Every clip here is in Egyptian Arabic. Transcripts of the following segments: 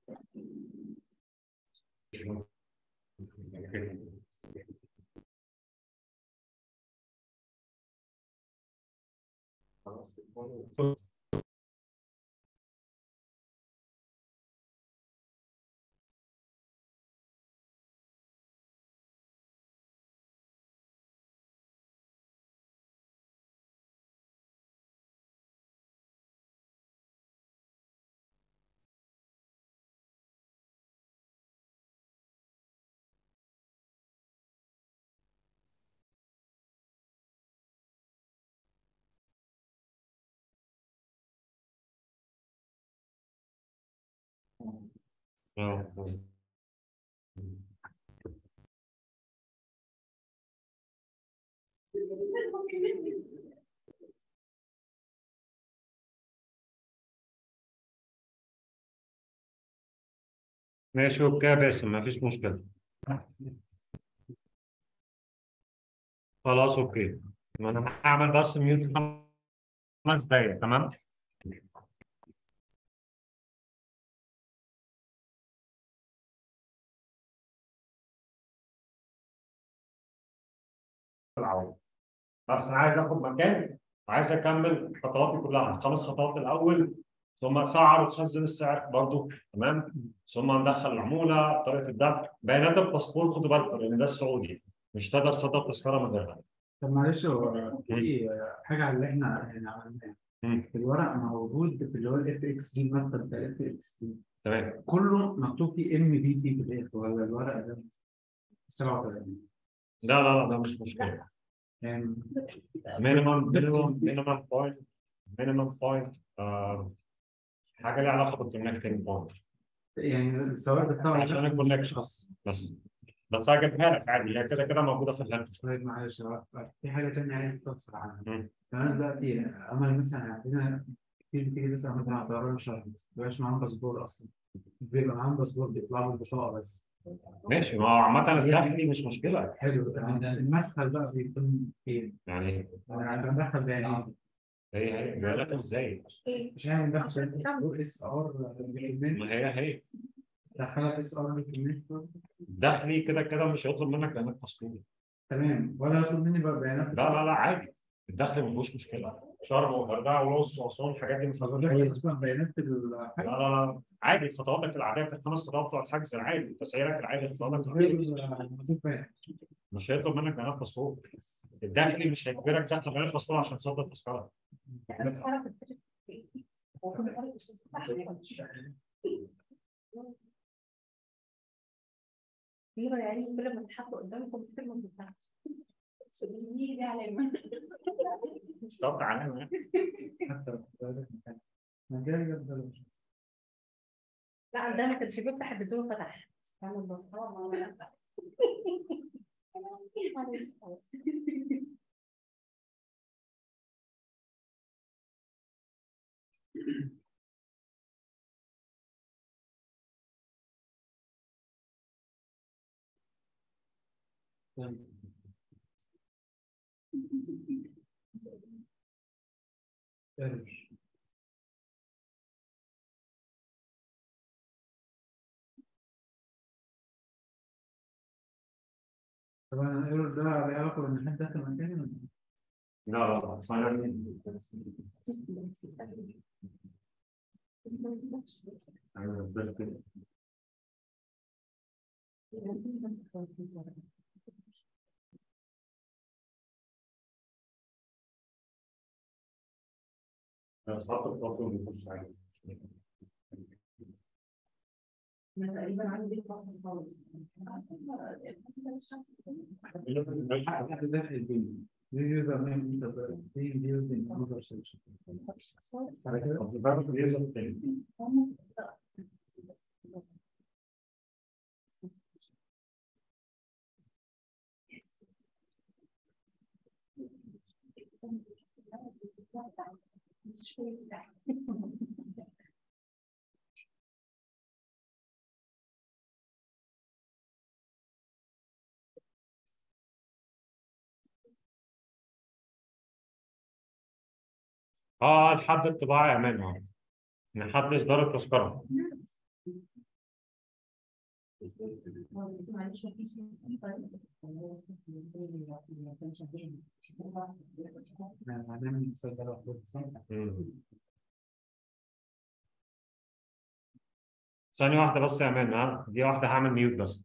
ماشي اوكي يا باسم مفيش مشكلة خلاص اوكي ما انا هعمل بس ميوت خمس دقايق تمام العوض بس انا عايز اخد مكان وعايز اكمل خطواتي كلها الخمس خطوات الاول ثم سعر وتخزن السعر برضو تمام ثم ندخل العموله طريقه الدفع بيانات الباسبور خدوا بالكم لان ده السعودي مش تقدر تصدر تذكره من غيرها طب معلش هو في حاجه على اللي احنا احنا عملناه مم. في الورق موجود في اللي هو الاف اكس دي المكتب بتاع الاف اكس دي تمام كله مكتوب فيه ام بي تي في الاخر ولا الورق ده 37 لا لا لا ده مش مشكله يعني مينيمم مينيمم مينيمم بوينت مينيمم بوينت حاجه ليها علاقه بالكونكتنج بوينت يعني السواق بتاعه عشان ده الكونكشن. مش خاص. بس بس هجيبها لك عادي هي كده كده موجوده في الهاند طيب معلش هو في حاجه تانية عايز تفصل عنها مم. انا دلوقتي عمل مثلا عندنا كتير بتيجي تسال مثلا على طيران شهر ما بيبقاش معاهم باسبور اصلا بيبقى معاهم باسبور بيطلع له البطاقه بس ماشي ما هو عامه الدخل دي مش مشكله حلو المدخل بقى بيكون فين؟ يعني انا بدخل بيانات هي هي جايه لك ازاي؟ مش يعني ندخل اس ار ما هي هي دخلها اس ار دخلي كده كده مش هيطلب منك بيانات باسبور تمام ولا يطلب مني بقى بيانات لا لا لا عادي الدخل ما فيهوش مشكله شرم والغردقه والأقصر وأسوان الحاجات دي ما فيهاش بدخل مشكله اصلا بيانات في لا الحاجه لا لا عادي خطواتك العاديه بتاعت الخمس خطوات بتوع الحجز العادي تسعيرك العادي خطواتك العادية. مش هيطلب منك بيانات باسبور الداخلي مش هيجبرك تدخل بيانات باسبور عشان تصدر تذكره كبيرة يعني كل ما تتحط قدامكم كتير ما بتنفعش دي دي علامة مش شرط علامه يعني. حتى مجال لا ده ما كانش بيفتح البدون فتح سبحان الله طبعا الايرور ده له علاقه بان حد دخل مكاني ولا إيه؟ لا لا لا فعلا أنا بالنسبة لي كده. بس حط الخطوة بيخش عادي انا تقريبا عندي فصل خالص حد داخل البيت دي يوزر نيم دي يوزر نيم يوزر سيكشن على كده طب بتعرف اليوزر التاني اه لحد الطباعة يا مان اه لحد إصدار التذكرة معلش مفيش احنا هنعمل الصيدلة واحدة صح؟ مم. ثانية واحدة بس يا مان ها دي واحدة هعمل ميوت بس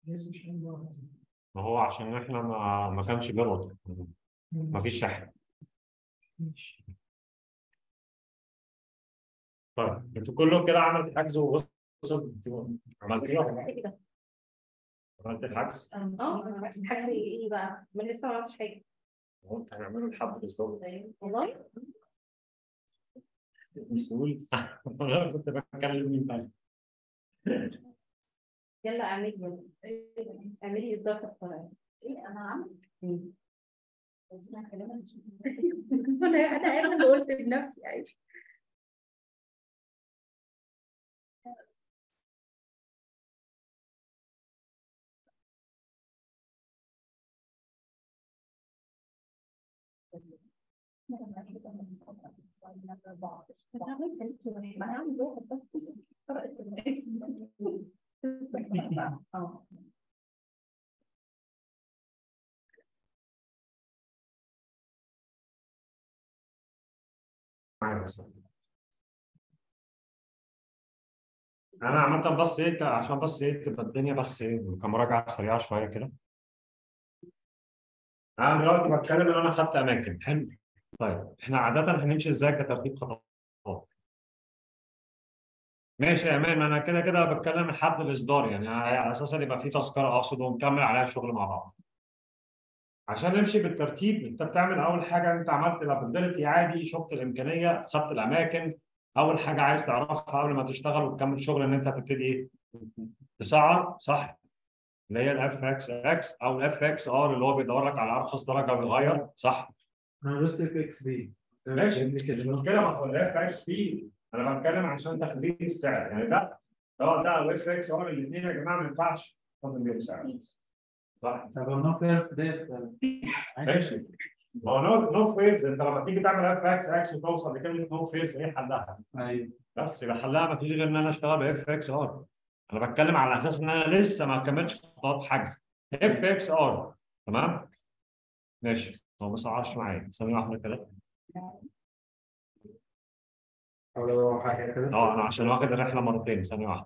ما هو عشان احنا ما ما كانش بيربط ما فيش شحن طيب انتوا كله كده عملت حجز ووصل عملت ايه؟ كده عملت الحجز اه حاجه ايه بقى؟ ما لسه ما عملتش حاجه قلت هنعمله لحد الاسبوع والله مش تقول انا كنت بتكلم مين تاني يلا اعملي اعملي اصدار تذكره ايه انا عامل انا انا انا اللي قلت بنفسي عادي اه معايا بس. انا عامة بس ايه ك- عشان بس ايه تبقى الدنيا بس ايه كمراجعة سريعة شوية كده انا دلوقتي بتكلم ان انا خدت اماكن حلو طيب احنا عادة هنمشي ازاي كترتيب خطوات ماشي يا امان انا كده كده بتكلم لحد الاصدار يعني على اساس ان يبقى في تذكره اقصد ونكمل عليها الشغل مع بعض عشان نمشي بالترتيب انت بتعمل اول حاجه انت عملت الافيلابيلتي عادي شفت الامكانيه خدت الاماكن اول حاجه عايز تعرفها قبل ما تشتغل وتكمل شغل ان انت هتبتدي ايه تسعر صح اللي هي الاف اكس اكس او الاف اكس ار اللي هو بيدور لك على ارخص درجه ويغير صح انا دوست اف اكس بي ماشي مش مشكله ما هو الاف اكس بي انا بتكلم عشان تخزين السعر يعني ده سواء ده او اف اكس ار الاثنين يا جماعه ما ينفعش تخزن بيهم سعر صح طب النو فيرس ديت ماشي ما هو نو نو فيرز انت لما تيجي تعمل اف اكس اكس وتوصل لكلمه نو فيرز ايه حلها؟ ايوه بس يبقى حلها ما فيش غير ان انا اشتغل باف اكس ار انا بتكلم على اساس ان انا لسه ما كملتش خطوات حجز اف اكس ار تمام؟ ماشي هو بس 10 معايا ثانيه واحده كده او حاجه كده اه انا عشان واخد الرحله مرتين ثانيه واحده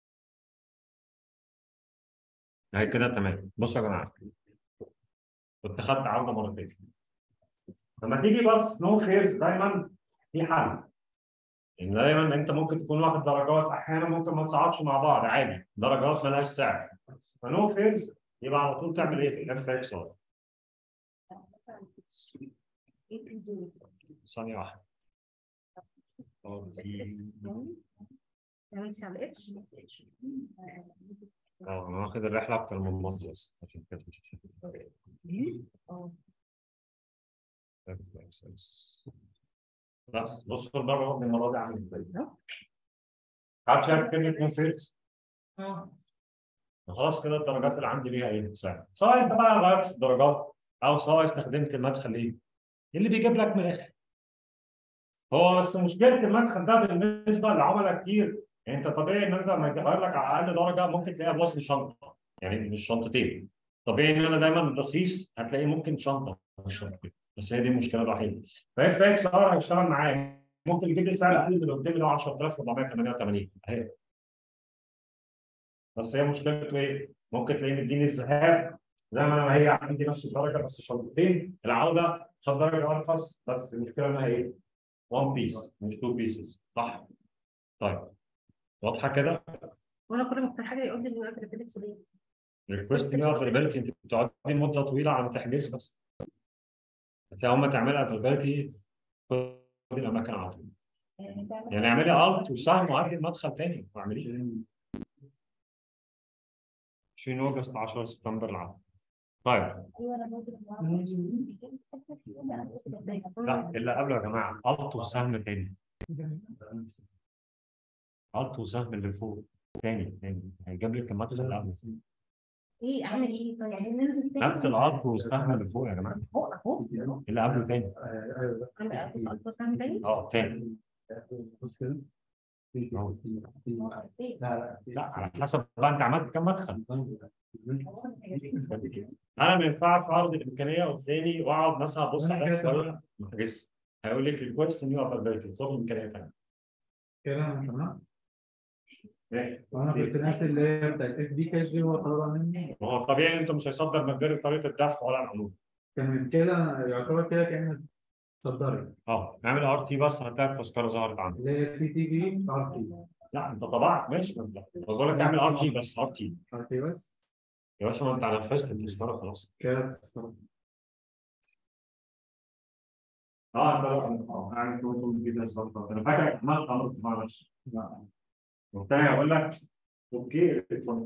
اهي كده تمام بصوا يا جماعه كنت خدت عوده مرتين لما تيجي بس نو فيرز دايما في حل يعني دايما انت ممكن تكون واخد درجات احيانا ممكن ما تصعدش مع بعض عادي درجات مالهاش سعر فنو فيرز يبقى على طول تعمل ايه في اف اكس ار ثانيه واحده عملتي على اتش اه انا واخد الرحله اكتر من مره بس عشان كده اه بس بصوا المره المره دي عامل ازاي عارف شايف كلمه نو فيرز خلاص كده الدرجات اللي عندي ليها ايه سعر سواء انت بقى غيرت الدرجات او سواء استخدمت المدخل ايه اللي بيجيب لك من الاخر هو بس مشكله المدخل ده بالنسبه لعملاء كتير يعني انت طبيعي ان انت لما يغير لك على اقل درجه ممكن تلاقيها بوصل شنطه يعني مش شنطتين طبيعي ان انا دايما رخيص هتلاقيه ممكن شنطه مش شنطتين بس هي دي المشكله الوحيده فاف اكس ار هيشتغل معايا ممكن يجيب لي سعر اقل من اللي قدامي اللي هو 10488 اهي بس هي مشكلته ايه؟ ممكن تلاقيه مديني الذهاب زي ما انا هي عندي نفس الدرجه بس شنطتين العوده خد درجه ارخص بس المشكله انها ايه؟ 1 بيس مش 2 بيسز صح؟ طيب واضحه كده؟ وانا كل ما اختار حاجه يقول لي انه قبل كده ليه ريكوست نيو افيلابيلتي انت بتقعدي مده طويله على تحجيز بس هتلاقي هم تعملها افيلابيلتي خد الاماكن على طول يعني اعملي الت وسهم وعدي المدخل تاني ما اعمليش 20 اوغست 10 سبتمبر العام طيب ايوه انا برضه لا اللي قبله يا جماعه الت وسهم تاني الت وسهم اللي فوق تاني تاني هيجيب لك المدخل اللي قبله ايه اعمل ايه طيب يعني ننزل تاني نفس الالت والسهم اللي فوق يا جماعه اهو اهو اللي قبله تاني اعمل ابص على التصميم تاني اه تاني بص كده أهو. ايه لا لا لا على حسب بقى انت عملت كام مدخل هو انا ما ينفعش اعرض الامكانيه قدامي واقعد مثلا ابص عليها شويه ما احجزش هيقول لك ريكوست نيو افيلابيلتي اطلب امكانيه ثانيه كده تمام ماشي وانا كنت ناسي اللي هي بتاعت اف دي كاش دي هو طلبها مني ما هو طبيعي انت مش هيصدر من غير طريقه الدفع ولا العمود كان كده يعتبر كده كأنك صدرت اه اعمل ار تي بس هتلاقي التذكره ظهرت عندك اللي هي تي تي بي ار تي لا انت طبعت ماشي ما انت بقول لك اعمل ار تي بس ار تي ار تي بس يا باشا ما انت نفذت التذكره خلاص كده تذكرة. اه انت اه اعمل كنترول كده بالظبط انا فاكر عملت عملت مع نفسي والتاني هقول لك اوكي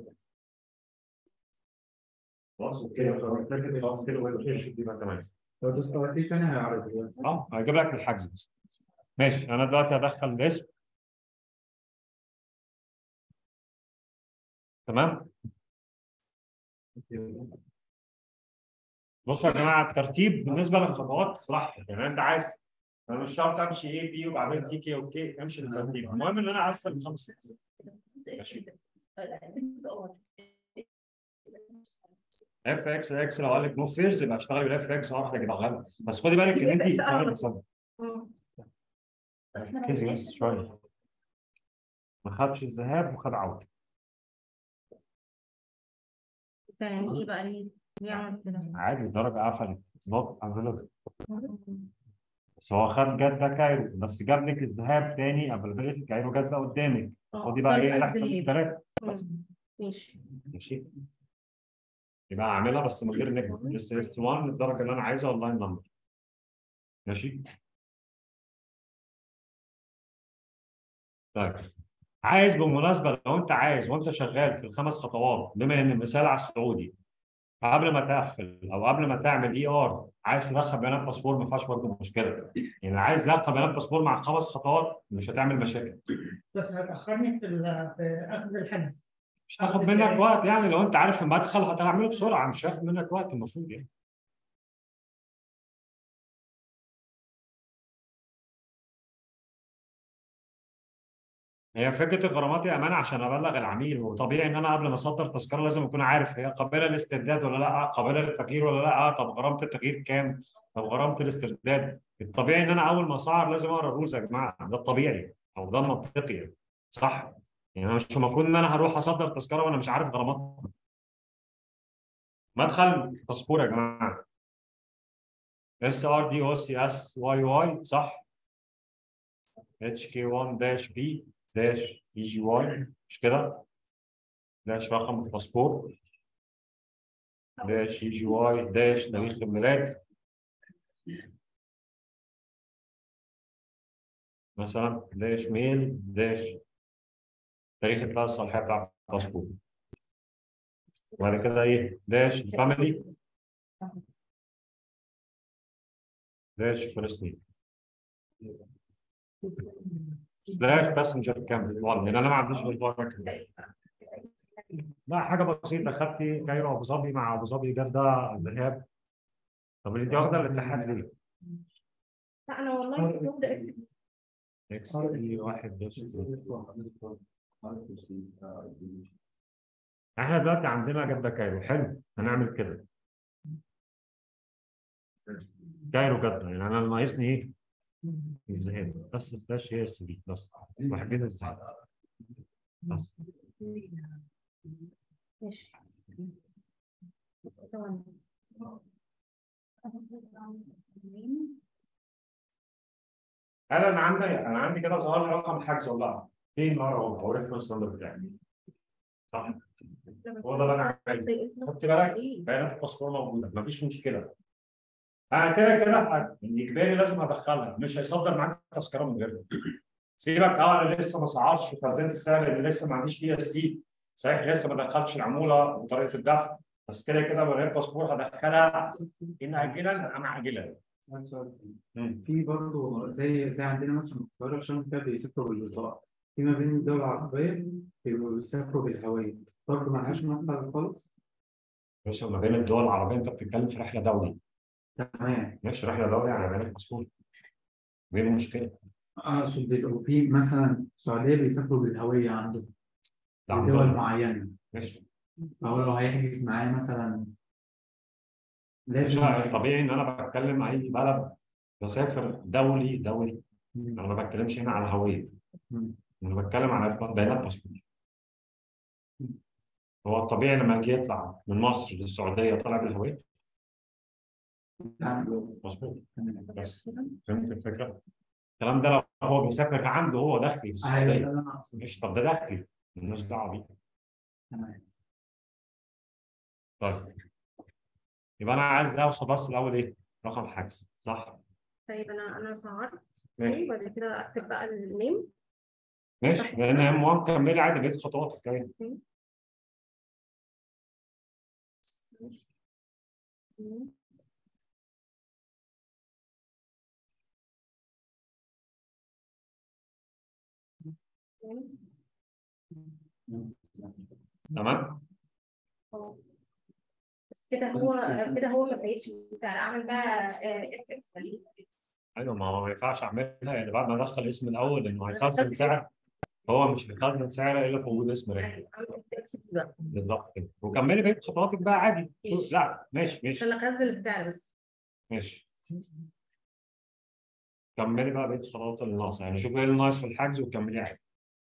خلاص اوكي خلاص كده ولا خش دي بقى تمام لو دوست ار تي تاني هيعرض لي. اه هيجيب لك الحجز بس ماشي انا دلوقتي هدخل الاسم تمام بصوا يا جماعه الترتيب بالنسبه للخطوات براحتك يعني انت عايز انا مش شرط امشي اي بي وبعدين تي كي اوكي امشي بالترتيب المهم ان انا اقفل الخمس خطوات. ماشي. اف اكس اكس لو قال لك نو فيرز يبقى اشتغل بالاف اكس واحده كده غلط بس خدي بالك ان انت FX بتعملي أعرف. حساب. ركزي بس شويه ما خدش الذهاب وخد عوده يعني ايه بقى ليه؟ ليه عمل كده؟ عادي الدرجه قفلت نوت افيلبل بس هو خد جده كايرو بس جاب لك الذهاب تاني افيلبيلتي كايرو جده قدامك خدي بقى ايه احسن الذهاب. ثلاثه مم. ماشي ماشي يبقى اعملها بس من غير نجم لسه اس 1 الدرجه اللي انا عايزها واللاين نمبر ماشي طيب عايز بالمناسبه لو انت عايز وانت شغال في الخمس خطوات بما ان المثال على السعودي قبل ما تقفل او قبل ما تعمل اي ار عايز تدخل بيانات باسبور ما فيهاش برضه مشكله يعني عايز تدخل بيانات باسبور مع خمس خطوات مش هتعمل مشاكل بس هتأخرني في ال- في أخذ الحجز مش هتاخد منك وقت يعني لو انت عارف المدخل هتعمله بسرعه مش هياخد منك وقت المفروض يعني هي فكره الغرامات يا امانه عشان ابلغ العميل وطبيعي ان انا قبل ما اصدر تذكره لازم اكون عارف هي قابله للاسترداد ولا لا قابله للتغيير ولا لا طب غرامه التغيير كام طب غرامه الاسترداد الطبيعي ان انا اول ما اسعر لازم اقرا الرولز يا جماعه ده الطبيعي او ده المنطقي يعني. صح يعني أنا مش المفروض ان انا هروح اصدر تذكره وانا مش عارف غرامات مدخل باسبور يا جماعه اس ار دي او سي اس واي واي صح اتش كي 1 داش بي داش اي جي واي مش كده داش رقم الباسبور داش اي جي واي داش تاريخ الميلاد مثلا داش ميل داش تاريخ البطاقه الصلاحيه بتاع الباسبور وبعد كده ايه داش الفاميلي داش فيرست نيم سلاش باسنجر كامل والله لان انا ما عنديش غير بره كده لا حاجه بسيطه خدتي كايرو ابو ظبي مع ابو ظبي جده الذهاب طب اللي دي واخده الاتحاد ليه؟ لا انا والله كنت واخده اسم اكس اي واحد داش احنا دلوقتي عندنا جده كايرو حلو هنعمل كده كايرو جده يعني انا ناقصني ايه؟ الذهاب بس سلاش هي اس بي بس وحددها الذهاب بس ماشي تمام. هل انا عندي انا عندي كده ظهر لي رقم حجز ولا لا؟ فين بقى هو او الريفرنس نمبر بتاعي صح هو ده اللي انا عايزه خدت بالك بيانات الباسبور موجوده مفيش مشكله انا كده كده ه- اجباري لازم ادخلها مش هيصدر معاك تذكره من غيرها سيبك اه انا لسه ما سعرش خزنت السعر اللي لسه ما عنديش بي اس تي صحيح لسه ما دخلتش العموله وطريقه الدفع بس كده كده من غير باسبور هدخلها ان اجلا ام عاجلا مم. في برضه زي زي عندنا مثلا في القاهرة عشان كده بيسافروا بالبطاقة في ما بين الدول العربية بيبقوا بيسافروا بالهوية برضه ملهاش مدخل خالص باشا ما بين الدول العربيه انت بتتكلم في رحله دولي تمام ماشي رحله دولي يعني بيانات باسبور ايه المشكله؟ أقصد بيبقوا في مثلا السعودية بيسافروا بالهوية عندهم ده في دول عندهم معينة ماشي فهو لو هيحجز معايا مثلا لازم باشا طبيعي ان انا بتكلم اي بلد بسافر دولي دولي انا ما بتكلمش هنا على الهويه مم. انا بتكلم على بيانات باسبور هو الطبيعي لما يجي يطلع من مصر للسعوديه طالع بالهويه مظبوط بس فهمت الفكره؟ الكلام ده لو هو بيسافر عنده هو داخلي ايوه بالسعوديه ده اللي انا اقصده ماشي طب ده داخلي مالناش دعوه بيه تمام طيب يبقى انا عايز اوصل بس الاول ايه؟ رقم حجز صح؟ طيب انا انا صغرت ماشي وبعد كده اكتب بقى النيم ماشي لان ام 1 كملي عادي بقيه الخطوات الجايه تمام؟ بس كده هو كده هو ما سيدش السعر اعمل بقى اف اكس ايوه ما هو ما ينفعش اعملها يعني بعد ما ادخل اسم الاول لانه هيخزن سعر هو مش هيخزن سعر الا في وجود اسم رحله اعمل اف اكس بقى بالظبط كده وكملي بقيه خطواتك بقى عادي شوف لا ماشي ماشي عشان اخزن السعر بس ماشي كملي بقى بقيه الخطوات اللي ناقصه يعني شوفي ايه اللي ناقص في الحجز وكملي عادي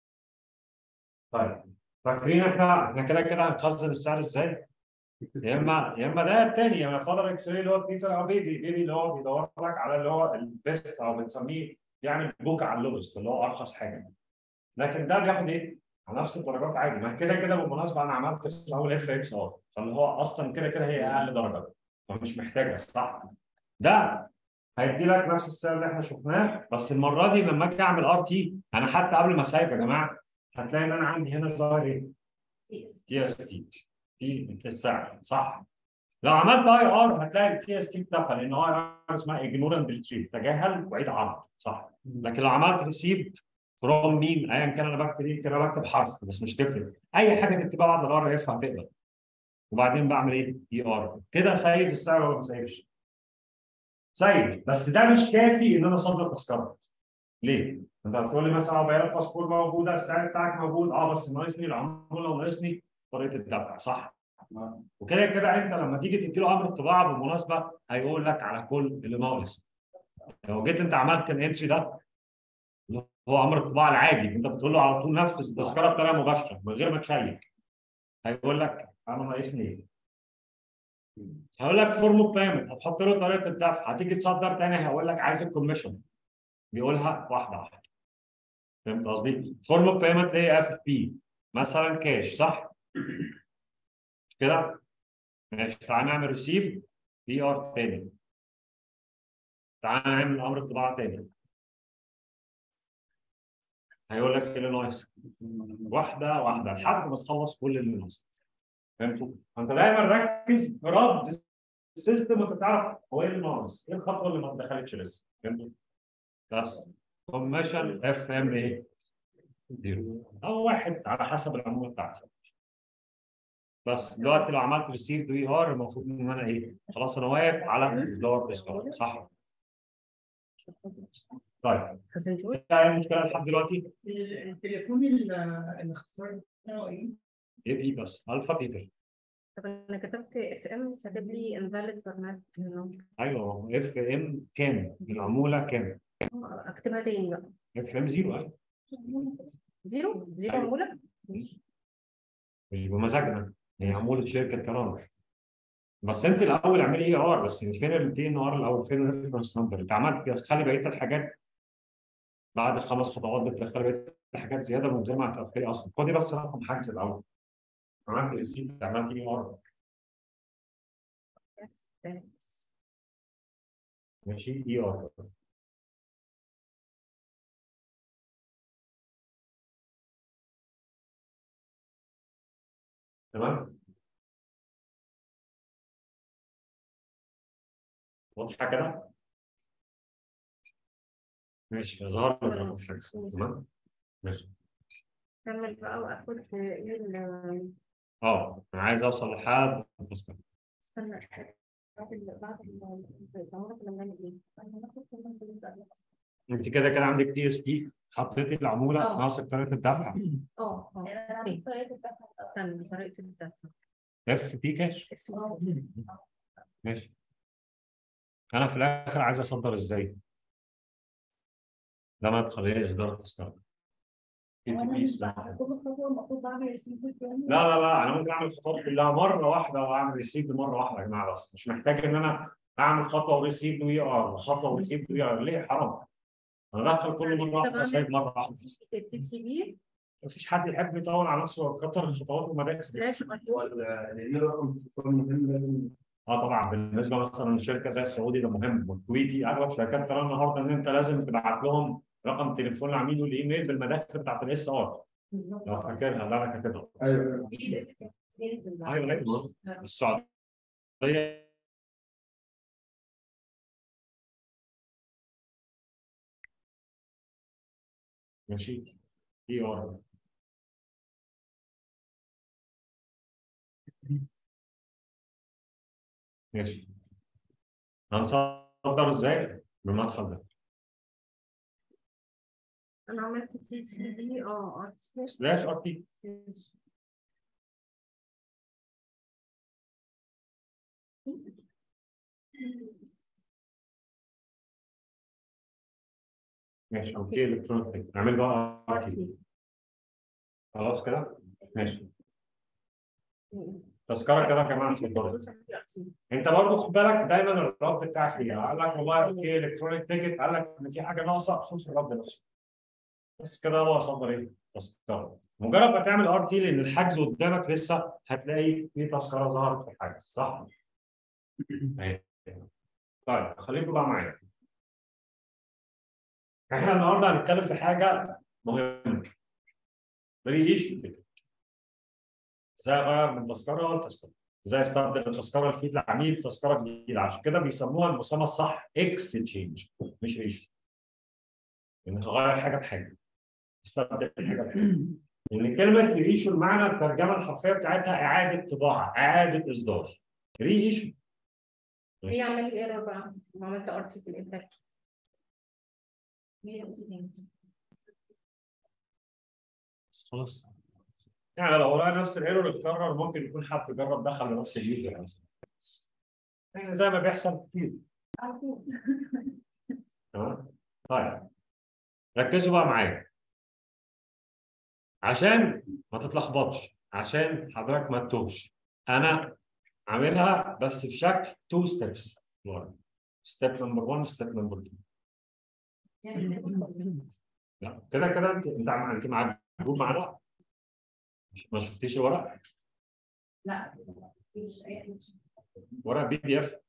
طيب فاكرين احنا احنا كده كده هنخزن السعر ازاي؟ يا اما يا اما ده التاني يا اما فاضل اكس راي اللي هو بيتر او بيبي بيبي اللي هو بيدور لك على اللي هو البيست او بنسميه يعني بوك على اللوبست اللي هو ارخص حاجه لكن ده بياخد ايه؟ على نفس الدرجات عادي ما كده كده بالمناسبه انا عملت في الاول اف اكس ار فاللي هو اصلا كده كده هي اقل درجه فمش محتاجه صح؟ ده هيدي لك نفس السعر اللي احنا شفناه بس المره دي لما اجي اعمل ار تي انا حتى قبل ما اسيب يا جماعه هتلاقي ان انا عندي هنا ظاهر ايه؟ تي اس تي في السعر صح؟ لو عملت اي ار هتلاقي التي اس تي اختفى لان اي ار اسمها اجنورنت ريتريف تجاهل وعيد عرض صح؟ لكن لو عملت ريسيفد فروم مين ايا كان انا بكتب ايه كده بكتب حرف بس مش تفرق اي حاجه تكتبها بعد الار اف هتقدر وبعدين بعمل ايه؟ اي ار كده سايب السعر ولا ما سايبش؟ سايب بس ده مش كافي ان انا اصدر تذكره ليه؟ انت هتقول لي مثلا بيانات باسبور موجوده السعر بتاعك موجود اه بس ناقصني العموله وناقصني طريقه الدفع صح؟ وكده كده انت لما تيجي تديله امر الطباعه بالمناسبه هيقول لك على كل اللي ناقص لو جيت انت عملت الانتري ده اللي هو امر الطباعه العادي انت بتقول له على طول نفذ التذكره بطريقه مباشره من غير ما تشيك هيقول لك انا ناقصني ايه؟ هيقول لك فورم اوف بيمنت هتحط له طريقه الدفع هتيجي تصدر تاني هيقول لك عايز الكوميشن بيقولها واحده واحده فهمت قصدي؟ فورم اوف بيمنت اللي هي اف بي مثلا كاش صح؟ مش كده؟ ماشي تعالى نعمل ريسيف بي ار تاني تعالى نعمل امر الطباعه تاني هيقول لك ايه اللي ناقص واحده واحده لحد ما تخلص كل اللي ناقص فهمتوا؟ فانت دايما ركز في رد السيستم وانت تعرف هو ايه اللي ناقص؟ ايه الخطوه اللي ما اتدخلتش لسه؟ فهمتوا؟ بس كوميشن اف ام ايه؟ زيرو او واحد على حسب العموله بتاعتي بس دلوقتي لو عملت ريسيف اي ار المفروض ان انا ايه؟ خلاص انا واقف على الدور تذكره صح؟ طيب خزنتوه ايه هي المشكله لحد دلوقتي؟ التليفون ال- الاختصار بتاعه ايه؟ ايه بي بس الفا بيتر طب انا كتبت اف ام كاتب لي invalid format ايوه اف ام كام؟ العموله كام؟ اكتبها تاني بقى اف ام زيرو ايوه زيرو زيرو عمولة مش بمزاجنا هي عموله شركه كرامه بس انت الاول اعملي اي ار بس فين ال بي ان ار الاول فين الريفرنس نمبر انت عملت تدخلي بقيه الحاجات بعد الخمس خطوات بتدخلي بقيه الحاجات زياده من غير ما تدخلي اصلا خدي بس رقم حجز الاول عملت ريسيت عملت اي ار ماشي اي ار تمام واضحه كده ماشي ظهر لك رقم حجز تمام ماشي كمل بقى واخد ايه ال- اه انا عايز اوصل لحد التذكره استنى بعد ال- بعد ال- العمولة كنا بنعمل ايه؟ أنا هاخد كلهم كلهم بقى. انت كده كده عندك دي اس تي حطيتي العموله اه. ناقصك طريقه الدفع اه اه انا عملت طريقه الدفع استنى طريقة الدفع اف بي كاش ماشي انا في الاخر عايز اصدر ازاي؟ ده مدخل ايه اصدار التذكره تي تي بيس لا كل خطوه المفروض بعمل ريسيف تاني لا لا لا انا ممكن اعمل الخطوات كلها مره واحده واعمل ريسيف مره واحده يا جماعه بس مش محتاج ان انا اعمل خطوه وريسيف وي ار خطوه وريسيف وي ار ليه حرام انا ادخل كل مره واحده سايب مره واحده تي سي بي مفيش حد يحب يطول على نفسه ويكتر الخطوات والمدارس دي سلاش لان رقم تليفون مهم لازم اه طبعا بالنسبه مثلا لشركه زي السعودي ده مهم والكويتي اغلب شركات ترى النهارده ان انت لازم تبعت لهم رقم تليفون العميل والايميل بالمداخل بتاعت الاس ار لو فاكرها لا انا كاتبها ايوه ايوه ايوه السعوديه ماشي اي ار ماشي هنصدر ازاي بالمدخل ده انا عملت تي سي بي اه اه سلاش سلاش ار تي ماشي اوكي الكترونيك نعمل بقى ار تي خلاص كده ماشي تذكره كده يا جماعه اتفضلوا انت برضه خد بالك دايما الرد بتاعك ايه؟ قال لك والله اوكي الكترونيك تيكت قال لك ان في حاجه ناقصه بخصوص الرد نفسه. بس كده هو صدر ايه؟ تذكره. مجرد ما تعمل ار تي لان الحجز قدامك لسه هتلاقي في تذكره ظهرت في الحجز صح؟ اهي. طيب خليكم بقى معايا. احنا النهارده هنتكلم في حاجه مهمه. بري ايشو تيكت. ازاي اغير من تذكره لتذكره؟ ازاي استبدل التذكره اللي في ايد العميل بتذكره جديده عشان كده بيسموها المسمى الصح اكستشينج مش ريشو انك تغير حاجه بحاجه استبدل حاجه بحاجه لان كلمه ريشو المعنى الترجمه الحرفيه بتاعتها اعاده طباعه اعاده اصدار ري ايشو هي عمل لي ايرور بقى ما عملت ارتي في الاخر خلاص يعني لو لقى نفس الايرور اتكرر ممكن يكون حد جرب دخل لنفس اليوزر مثلا يعني زي ما بيحصل كتير تمام طيب ركزوا بقى معايا عشان ما تتلخبطش عشان حضرتك ما تتوهش انا عاملها بس في شكل تو ستيبس ستيب نمبر 1 ستيب نمبر 2 لا كده كده انت انت مع- انت مع الجروب معانا مش- ما شفتيش الورق لا مفيش اي ورق بي دي اف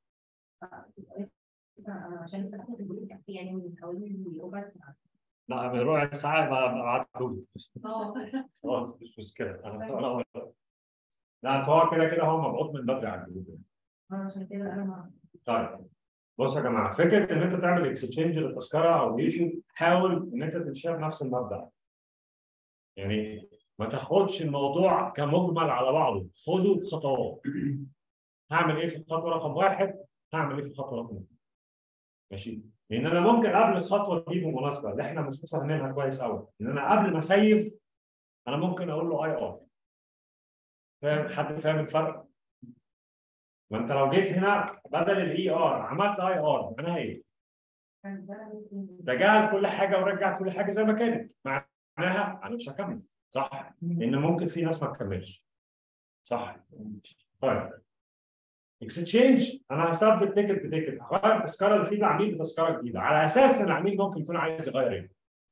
عشان لسه باخد البوليك يعني من حوالي ربع ساعه لا من ربع ساعه بعته لك اه خلاص مش مشكله انا أنا- لا فهو كده كده هو مبعوث من بدري على الجروب عشان كده انا ما طيب بصوا يا جماعه فكره ان انت تعمل اكستشينج للتذكره او ريشيو حاول ان انت تمشيها بنفس المبدا يعني ما تاخدش الموضوع كمجمل على بعضه خده بخطوات هعمل ايه في الخطوه رقم واحد هعمل ايه في الخطوه رقم اثنين ماشي لان انا ممكن قبل الخطوه دي بالمناسبه اللي احنا مش فاهمينها كويس قوي ان انا قبل ما اسيف انا ممكن اقول له اي ار فاهم حد فاهم الفرق؟ ما انت لو جيت هنا بدل الاي ار عملت اي ار معناها ايه؟ تجاهل كل حاجه ورجع كل حاجه زي ما كانت معناها انا مش هكمل صح؟ لان ممكن في ناس ما تكملش صح؟ طيب اكستشينج انا هستبدل تيكت بتيكت هغير التذكره اللي في العميل بتذكره جديده على اساس ان العميل ممكن يكون عايز يغير ايه؟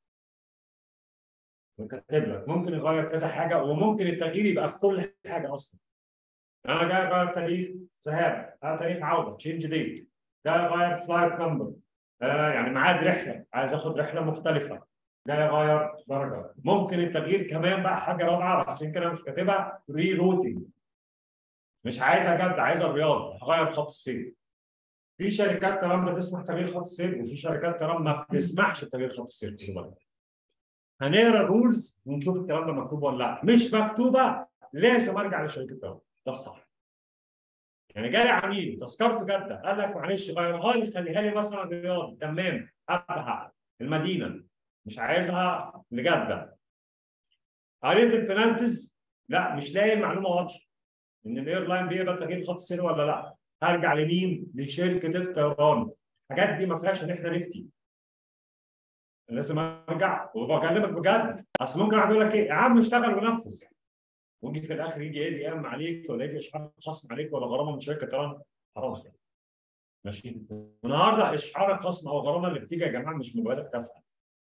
كاتب لك ممكن يغير كذا حاجه وممكن التغيير يبقى في كل حاجه اصلا انا جاي اغير تاريخ ذهاب آه تاريخ عوده تشينج ديت جاي اغير فلايت نمبر آه يعني ميعاد رحله عايز اخد رحله مختلفه جاي اغير درجه ممكن التغيير كمان بقى حاجه رابعه بس يمكن انا مش كاتبها ري روتنج مش عايزها جد عايزها الرياضه هغير خط السير في شركات تمام بتسمح تغيير خط السير وفي شركات تمام ما بتسمحش تغيير خط السير خدوا بالك. هنقرا الرولز ونشوف الكلام ده مكتوب ولا لا مش مكتوبه لازم ارجع لشركه التمام ده الصح يعني جالي عميل تذكرته جده قال لك معلش غيرها لي خليها لي مثلا رياض تمام ابها المدينه مش عايزها لجده قريت البنالتيز لا مش لاقي المعلومه واضحه ان الايرلاين بيقبل تغيير خط السير ولا لا هرجع لمين؟ لشركه الطيران الحاجات دي ما فيهاش ان احنا نفتي لازم ارجع وبكلمك بجد اصل ممكن واحد يقول لك ايه يا عم اشتغل ونفذ ويجي في الاخر يجي اي دي ام عليك ولا يجي اشعار خصم عليك ولا غرامه من شركه طيران حرام ماشي النهارده اشعار الخصم او الغرامه اللي بتيجي يا جماعه مش مبالغ تافهه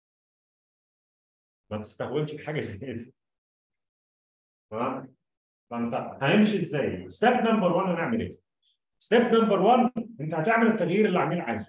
ما تستهونش بحاجه زي دي تمام فانت هنمشي ازاي؟ ستيب نمبر 1 هنعمل ايه؟ ستيب نمبر 1 انت هتعمل التغيير اللي العميل عايزه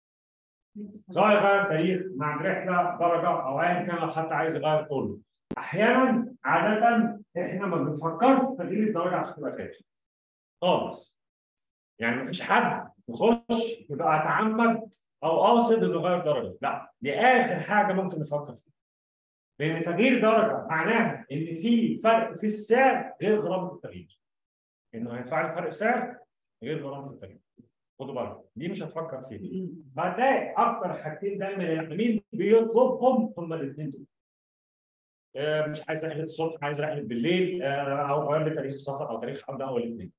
سواء يغير تاريخ مع رحله درجه او ايا كان لو حتى عايز يغير كله احيانا عاده احنا ما بنفكرش في تغيير الدرجه عشان تبقى فاكر خالص يعني مفيش حد يخش يبقى اتعمد او قاصد انه يغير درجه لا دي اخر حاجه ممكن نفكر فيها لان تغيير درجه معناها ان في فرق في السعر غير غرامه التغيير انه هيدفع لي فرق سعر غير غرامه التغيير خدوا بالكم دي مش هتفكر فيها هتلاقي اكتر حاجتين دايما العميل بيطلبهم هم الاثنين دول آه، مش عايز رحله الصبح عايز رحله بالليل آه، او غير لي تاريخ السفر او تاريخ حمله او الاثنين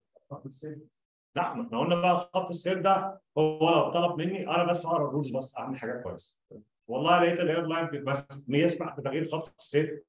لا ما احنا قلنا بقى خط السير ده هو لو طلب مني انا بس اقرا الرولز بس اعمل حاجات كويسه والله لقيت الايرلاين بس يسمح بتغيير خط السير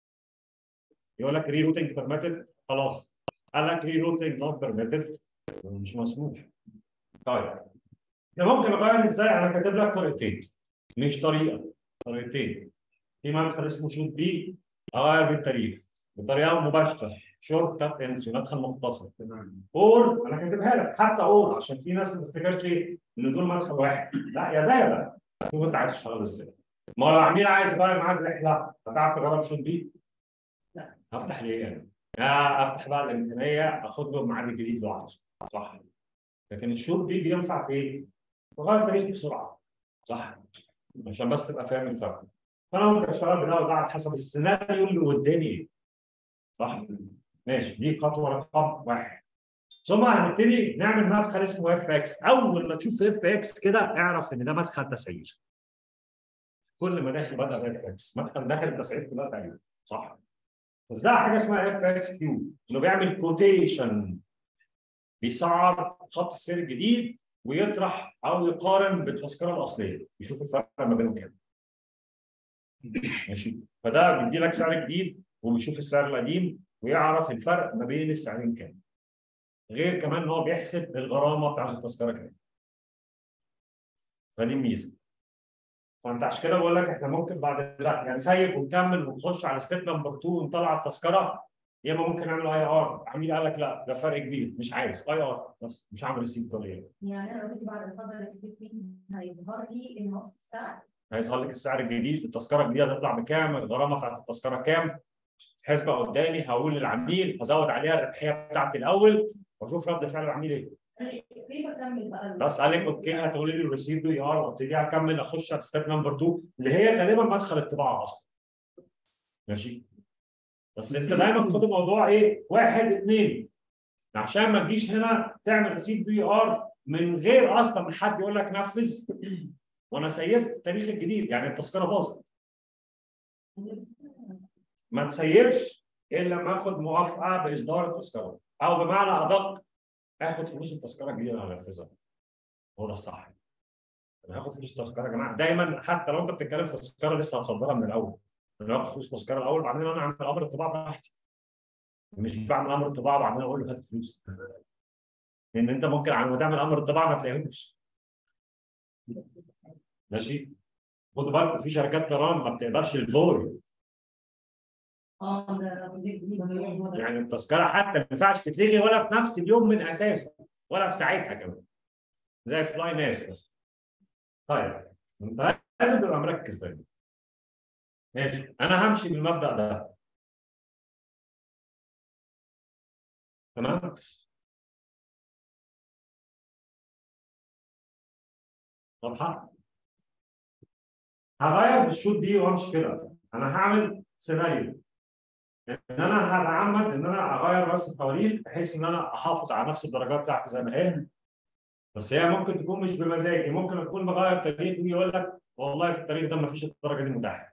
يقول لك ري روتنج بيرميتد خلاص قال لك ري روتنج نوت بيرميتد مش مسموح طيب احنا ممكن نغير ازاي انا كاتب لك طريقتين مش طريقه طريقتين في مدخل اسمه شوت بي اغير بالتاريخ بطريقه مباشره شورت كات انتري مدخل مختصر اور انا كاتبها لك حتى اور عشان في ناس ما تفتكرش ان دول مدخل واحد لا يا ده يا ده شوف انت عايز تشتغل ازاي ما لو عميل عايز يغير معاك رحله هتعرف تجرب شوت بي؟ لا هفتح ليه يعني؟ يا افتح بقى الامكانيه اخد له الميعاد الجديد لوحده صح لكن الشوت بي بينفع في ايه؟ تغير تاريخ بسرعه صح عشان بس تبقى فاهم الفرق فانا ممكن اشتغل بده وده على حسب السيناريو اللي قدامي ايه صح ماشي دي خطوه رقم واحد ثم هنبتدي نعمل مدخل اسمه اف اكس اول ما تشوف اف اكس كده اعرف ان ده مدخل تسعير كل ما داخل بدا اف اكس مدخل داخل تسعير كلها تقريبا صح بس ده حاجه اسمها اف اكس كيو انه بيعمل كوتيشن بيسعر خط السير الجديد ويطرح او يقارن بالتذكره الاصليه يشوف الفرق ما بينهم كام ماشي فده بيدي لك سعر جديد وبيشوف السعر القديم ويعرف الفرق ما بين السعرين كام غير كمان ان هو بيحسب الغرامه بتاعت التذكره كام فدي الميزه فانت عشان كده بقول لك احنا ممكن بعد لا يعني سيب ونكمل ونخش على ستيب نمبر 2 ونطلع التذكره يا اما ممكن نعمل اي ار عميل قال لك لا ده فرق كبير مش عايز اي ار بس مش هعمل ريسيت طبيعي يعني انا دلوقتي بعد النظر السيكين هيظهر لي النص السعر هيظهر لك السعر الجديد التذكره الجديده هتطلع بكام الغرامه بتاعت التذكره كام حسبه قدامي هقول للعميل هزود عليها الربحيه بتاعتي الاول واشوف رد فعل العميل ايه ليه بكمل بقى بس قال لك اوكي هتقولي لي الريسيت بي ار وابتدي اكمل اخش على ستيب نمبر 2 اللي هي غالبا مدخل الطباعه اصلا ماشي بس انت دايما خد الموضوع ايه واحد اثنين عشان ما تجيش هنا تعمل ريسيت بي ار من غير اصلا من حد يقول لك نفذ وانا سيفت التاريخ الجديد يعني التذكره باظت ما تسيبش الا لما اخد موافقه باصدار التذكره او بمعنى ادق اخد فلوس التذكره الجديده اللي هنفذها هو ده الصح انا هاخد فلوس التذكره يا جماعه دايما حتى لو انت بتتكلم في تذكره لسه هتصدرها من الاول انا هاخد فلوس التذكره الاول بعدين انا اعمل امر الطباعه براحتي مش بعمل امر الطباعه وبعدين اقول له هات فلوس لان انت ممكن على ما تعمل امر الطباعه ما تلاقيهوش ماشي خدوا بالكم في شركات طيران ما بتقبلش الفوري اه ده ده يعني التذكره حتى ما ينفعش تتلغي ولا في نفس اليوم من اساسه ولا في ساعتها كمان زي فلاي ناس بس طيب انت لازم تبقى مركز دايما ماشي انا همشي بالمبدا ده تمام واضحه هغير بالشوت دي وامشي كده انا هعمل سيناريو ان انا هتعمد ان انا اغير بس التواريخ بحيث ان انا احافظ على نفس الدرجات بتاعتي زي ما هي بس هي ممكن تكون مش بمزاجي ممكن اكون بغير تاريخ ويجي يقول لك والله في التاريخ ده ما فيش الدرجه دي متاحه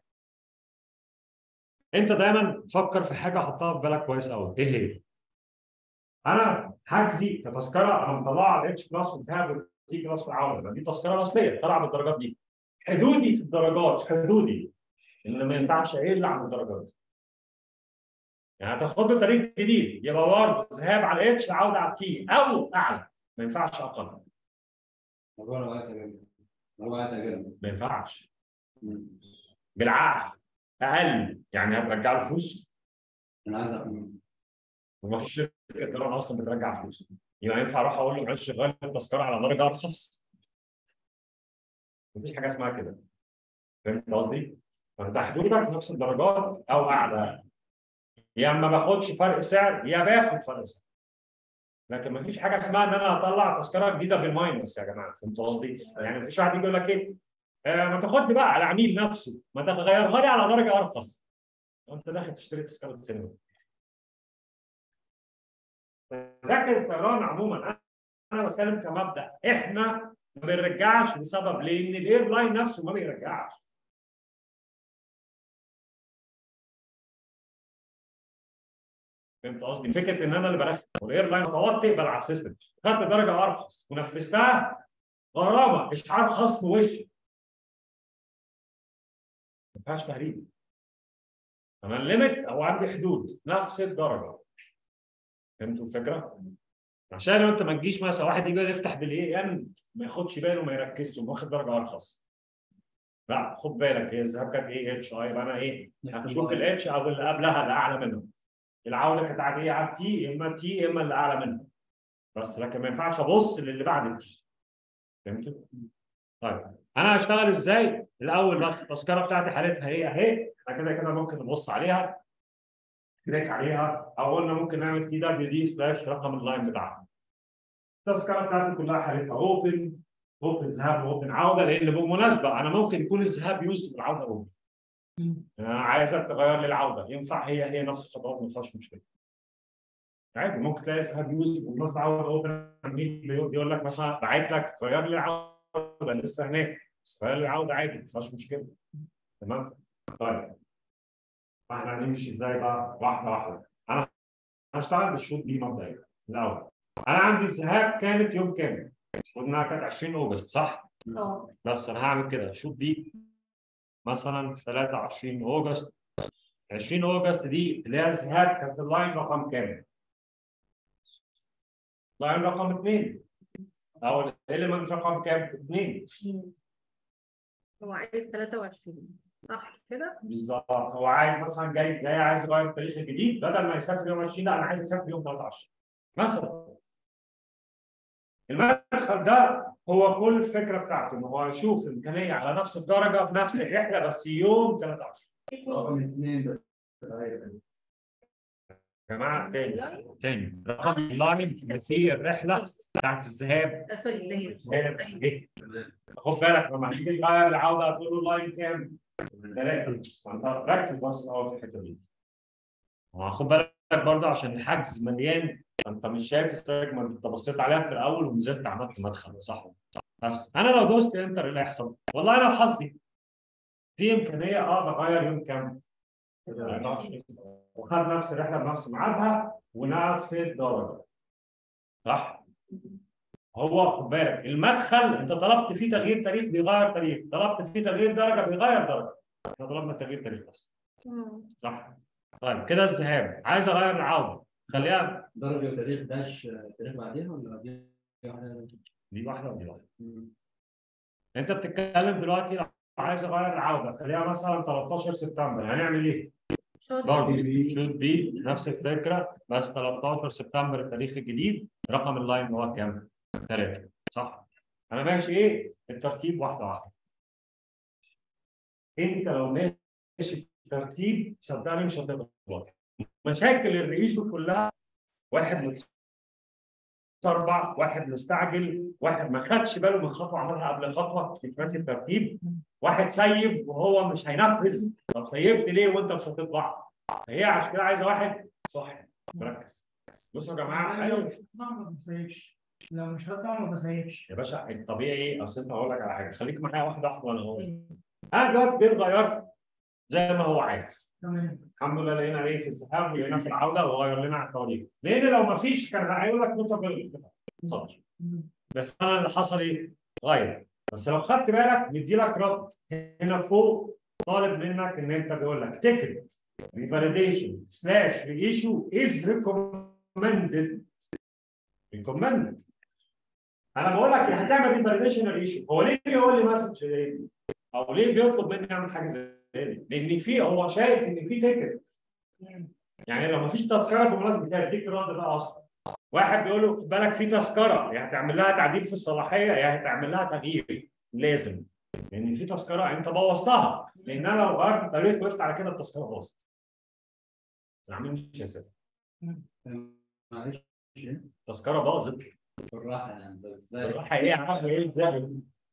انت دايما فكر في حاجه حطها في بالك كويس قوي ايه هي؟ انا حجزي كتذكره انا مطلعها على الاتش بلس وبتاع تي كلاس في العوده دي التذكره الاصليه طالعه بالدرجات دي حدودي في الدرجات حدودي ان ما ينفعش اقل عن الدرجات يعني هتاخد له تاريخ جديد يبقى برضه ذهاب على اتش عوده على تي او اعلى ما ينفعش اقل طب انا عايز اجيبها انا عايز اجيبها ما ينفعش بالعقل اقل يعني هترجع له فلوس انا عايز أعمل. وما فيش شركه طيران اصلا بترجع فلوس يبقى ينفع اروح اقول له معلش غير التذكره على درجه ارخص مفيش حاجه اسمها كده فهمت قصدي؟ فانت حدودك نفس الدرجات او اعلى يا ما باخدش فرق سعر يا باخد فرق سعر لكن مفيش حاجه اسمها ان انا اطلع تذكره جديده بالماينس يا جماعه فهمت قصدي؟ يعني مفيش واحد يجي يقول لك ايه آه ما تاخدش بقى على العميل نفسه ما تغيرها لي على درجه ارخص وانت داخل تشتري تذكره سينما تذاكر الطيران عموما انا انا بتكلم كمبدا احنا ما بنرجعش لسبب لان الايرلاين نفسه ما بيرجعش فهمت قصدي؟ فكره ان انا اللي برخم والايرلاين خطوات تقبل على السيستم خدت درجه ارخص ونفذتها غرامه اشعار خصم وش ما فيهاش تهريب انا الليمت او عندي حدود نفس الدرجه فهمتوا الفكره؟ عشان لو انت ما تجيش مثلا واحد يجي يفتح بالاي ان ما ياخدش باله وما يركزش واخد درجه ارخص لا خد بالك هي الذهاب كانت ايه اتش اي يبقى انا ايه هشوف الاتش او اللي قبلها اللي اعلى منه العوده كانت عاديه على التي يا اما تي يا اما اللي اعلى منه بس لكن ما ينفعش ابص للي بعد التي فهمتوا؟ طيب انا هشتغل ازاي؟ الاول بس التذكره بتاعتي حالتها هي اهي احنا كده كده ممكن نبص عليها كليك عليها او قلنا ممكن نعمل تي دبليو دي سلاش رقم اللاين بتاعها التذكره بتاعتي كلها حالتها اوبن اوبن ذهاب واوبن عوده لان بالمناسبه انا ممكن يكون الذهاب يوزد والعوده اوبن انا عايزك تغير لي العوده ينفع هي هي نفس الخطوات ما فيهاش مشكله عادي ممكن تلاقي ذهاب يوزد والناس عوده اوبن بيقول لك مثلا بعت لك غير لي العوده لسه هناك بس غير لي العوده عادي ما فيهاش مشكله تمام طيب فاحنا هنمشي ازاي بقى واحده واحده انا هشتغل بالشوط دي مبدئيا الاول انا عندي الذهاب كانت يوم كام؟ قلنا كانت 20 اوجست صح؟ اه بس انا هعمل كده شوط دي مثلا 23 اوجست 20 اوجست دي اللي هي الذهاب كانت اللاين رقم كام؟ لاين رقم 2 او الاليمنت رقم كام؟ 2 هو عايز 23 صح كده؟ بالظبط هو عايز مثلا جاي جاي عايز يغير التاريخ الجديد بدل ما يسافر يوم 20 لا انا عايز يسافر يوم 23 مثلا المدخل ده هو كل الفكره بتاعته ان هو يشوف امكانيه على نفس الدرجه بنفس الرحله بس يوم 23 رقم اثنين ده يا جماعه تاني تاني رقم اللاين اللي فيه الرحله بتاعت الذهاب آه، سوري الذهاب الذهاب إيه؟ خد بالك لما تيجي تغير العوده هتقول له لاين كام؟ ثلاثه فانت ركز بس اول في الحته دي ما خد بالك برضه عشان الحجز مليان انت مش شايف السيجمنت انت بصيت عليها في الاول ونزلت عملت مدخل صح بس انا لو دوست انتر ايه اللي هيحصل؟ والله انا حظي في امكانيه اه بغير يوم كام؟ 24 وخد نفس الرحله بنفس ميعادها ونفس الدرجه صح؟ هو خد بالك المدخل انت طلبت فيه تغيير تاريخ بيغير تاريخ، طلبت فيه تغيير درجه بيغير درجه. احنا طلبنا تغيير تاريخ بس مم. صح؟ طيب كده الذهاب عايز اغير العوده خليها درجة وتاريخ داش تاريخ بعديها ولا بعديها؟ واحدة؟ دي واحده ودي واحده. مم. انت بتتكلم دلوقتي لو عايز اغير العوده خليها مثلا 13 سبتمبر هنعمل ايه؟ شاطر برضه شوت بي نفس الفكره بس 13 سبتمبر التاريخ الجديد رقم اللاين هو كام؟ ثلاثه صح؟ انا ماشي ايه؟ الترتيب واحده واحده. انت لو ماشي ترتيب صدقني مش هتغلط. مشاكل الريشو كلها واحد متسربع، واحد مستعجل، واحد ما خدش باله من خطوه عملها قبل خطوه في ماشي الترتيب، واحد سيف وهو مش هينفذ، طب سيفت ليه وانت مش هتطلع؟ هي عشان كده عايزه واحد صح مركز. بصوا يا جماعه انا لو ايوه مش هطلع ما بسيبش لو مش هطلع ما بسيبش يا باشا الطبيعي اصل انت هقول لك على حاجه خليك معايا واحده واحده وانا هقول انا دلوقتي جيت غيرت زي ما هو عايز تمام الحمد لله لقينا ايه في الذهاب ولقينا في العوده وغير لنا على التواريخ لان لو ما فيش كان هيقول لك نقطه بال- اتفضل. مم. بس انا اللي حصل ايه؟ غير بس لو خدت بالك مدي لك رد هنا فوق طالب منك ان انت بيقول لك تيكت ريفاليديشن سلاش ري ايشو از ريكومندد ريكومندد انا بقول لك هتعمل ريفاليديشن ري ايشو هو ليه بيقول لي مسج زي دي؟ او ليه بيطلب مني اعمل حاجه زي دي؟ لان في هو شايف ان في تيكت يعني لو مفيش تذكره بالمناسبه ده يديك الرد ده اصلا واحد بيقول له خد بالك في تذكره يا هتعمل لها تعديل في الصلاحيه يا هتعمل لها تغيير لازم لان في تذكره انت بوظتها لان انا لو غيرت التاريخ وقفت على كده التذكره باظت عاملين مش يا سيدي معلش إيه؟ التذكره باظت بالراحه يعني انت ازاي الراحه ايه يا عم ايه ازاي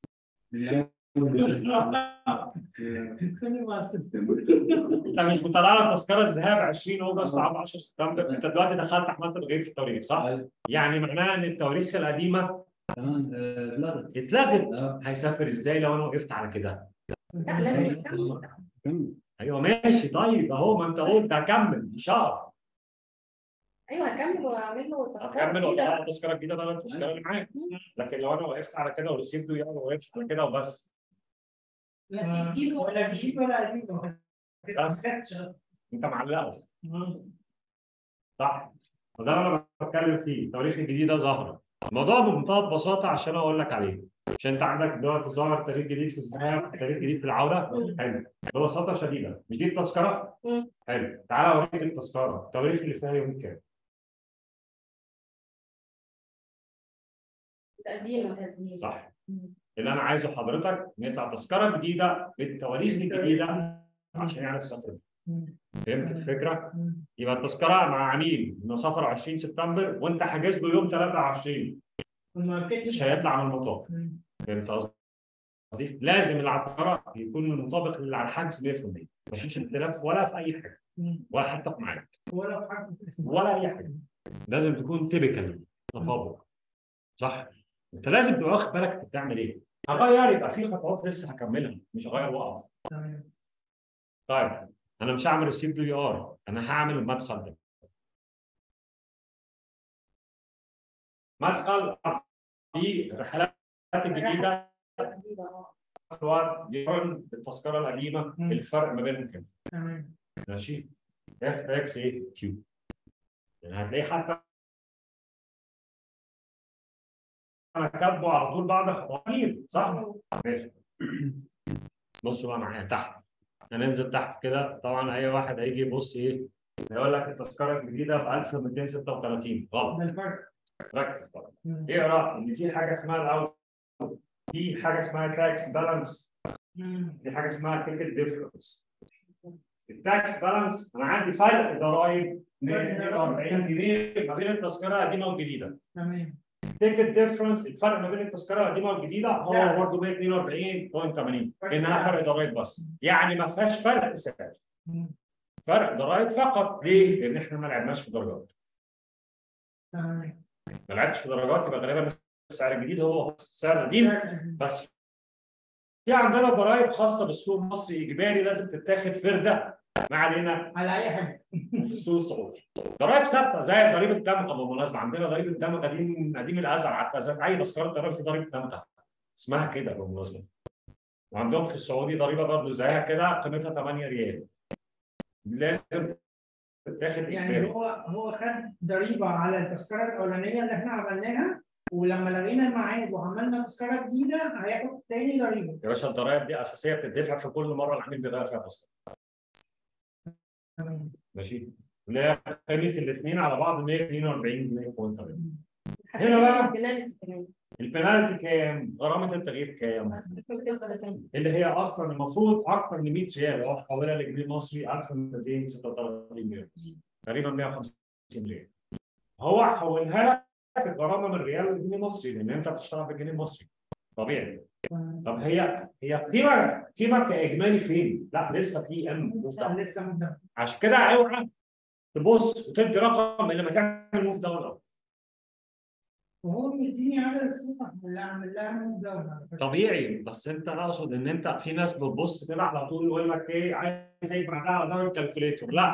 انت مش مطلع لك تذكره الذهاب 20 اوجست عام 10 سبتمبر انت دلوقتي دخلت عملت تغيير في التواريخ صح؟ أيوة. يعني معناها ان التواريخ القديمه تمام آه، اتلغت اتلغت آه. هيسافر ازاي لو انا وقفت على كده؟ لا لازم يكمل كمل. ايوه ماشي طيب اهو ما انت قلت هكمل مش هقف ايوه هكمل واعمل له تذكره هكمل جديدة. ولا تذكره جديده ده التذكره اللي معاك لكن لو انا وقفت على كده ورسيبته يعني وقفت على كده وبس لا دي ولا جديد ولا قديم بس. انت معلقه صح وده اللي انا بتكلم فيه التواريخ الجديده ظاهره الموضوع بمنتهى البساطه عشان اقول لك عليه عشان انت عندك دلوقتي ظاهر تاريخ جديد في الذهاب تاريخ جديد في العوده حلو ببساطه شديده مش دي التذكره؟ مم. حلو تعالى اوريك التذكره التواريخ اللي فيها يوم كام؟ القديمه صح اللي انا عايزه حضرتك نطلع تذكره جديده بالتواريخ الجديده عشان يعرف يسافر فهمت الفكره؟ يبقى التذكره مع عميل انه سافر 20 سبتمبر وانت حاجز له يوم 23 مش هيطلع من المطار فهمت قصدي؟ لازم اللي على الطياره يكون المطابق اللي على الحجز 100% مفيش اختلاف ولا في اي حاجه ولا حتى في ميعاد ولا في حاجه ولا اي حاجه لازم تكون تيبيكال تطابق صح؟ انت لازم تبقى واخد بالك انت بتعمل ايه؟ هغير يبقى في خطوات لسه هكملها مش هغير واقف تمام طيب انا مش هعمل السي بي ار انا هعمل المدخل ده مدخل في الرحلات الجديده جديده اه سواء يقارن بالتذكره القديمه مم. الفرق ما بينهم كام تمام ماشي اف اكس ايه كيو يعني هتلاقيه حتى انا كاتبه على طول بعد خطوات صح؟ ماشي بصوا بقى معايا تحت هننزل تحت كده طبعا اي واحد هيجي يبص ايه يقول لك التذكره الجديده ب 1236 غلط ده الفرق ركز بقى مم. اقرا ان في حاجه اسمها الاول في حاجه اسمها تاكس بالانس مم. في حاجه اسمها تيكت ديفرنس التاكس بالانس انا عندي فرق ضرائب 142 جنيه ما بين التذكره القديمه والجديده تمام تيكت ديفرنس الفرق ما بين التذكره القديمه والجديده هو سعر. برضه 142.80 فرق لانها سعر. فرق ضرائب بس يعني ما فيهاش فرق سعر مم. فرق ضرائب فقط ليه؟ لان احنا ما لعبناش في درجات تمام ما لعبتش في درجات يبقى غالبا السعر الجديد هو السعر القديم بس في عندنا ضرائب خاصه بالسوق المصري اجباري لازم تتاخد فرده ما علينا على اي حاجه في السوق السعودي ضرائب ثابته زي ضريبه الدمغه بالمناسبه عندنا ضريبه الدمغه دي من قديم الازل حتى زي اي تذكره ضرائب في ضريبه دمغه اسمها كده بالمناسبه وعندهم في السعودي ضريبه برضه زيها كده قيمتها 8 ريال لازم تتاخد يعني اجباري هو هو خد ضريبه على التذكره الاولانيه اللي احنا عملناها ولما لغينا الميعاد وعملنا تذكره جديده هياخد تاني ضريبه يا باشا الضرائب دي اساسيه بتدفع في كل مره العميل بيغير فيها تذكره تمام ماشي اللي هي قيمه الاثنين على بعض 142 جنيه بوينت تمام. حسب هنا بقى- البنالتي كمان البنالتي كام؟ غرامه التغيير كام؟ 239 اللي هي اصلا المفروض اكثر من 100 ريال لو حولها لجنيه مصري 1236 ريال تقريبا 150 ريال هو حولها لك الغرامه من ريال لجنيه مصري لان انت بتشتغل بالجنيه المصري طبيعي طب هي هي قيمه قيمه كاجمالي فين؟ لا لسه في ام لسه لسه مدة. عشان كده اوعى تبص وتدي رقم الا ما تعمل موف داون الاول وهو مديني عدد الصفح اللي عامل لها مدة طبيعي بس انت اقصد ان انت في ناس بتبص كده على طول يقول لك ايه عايز ايه بعدها قدام الكالكوليتور لا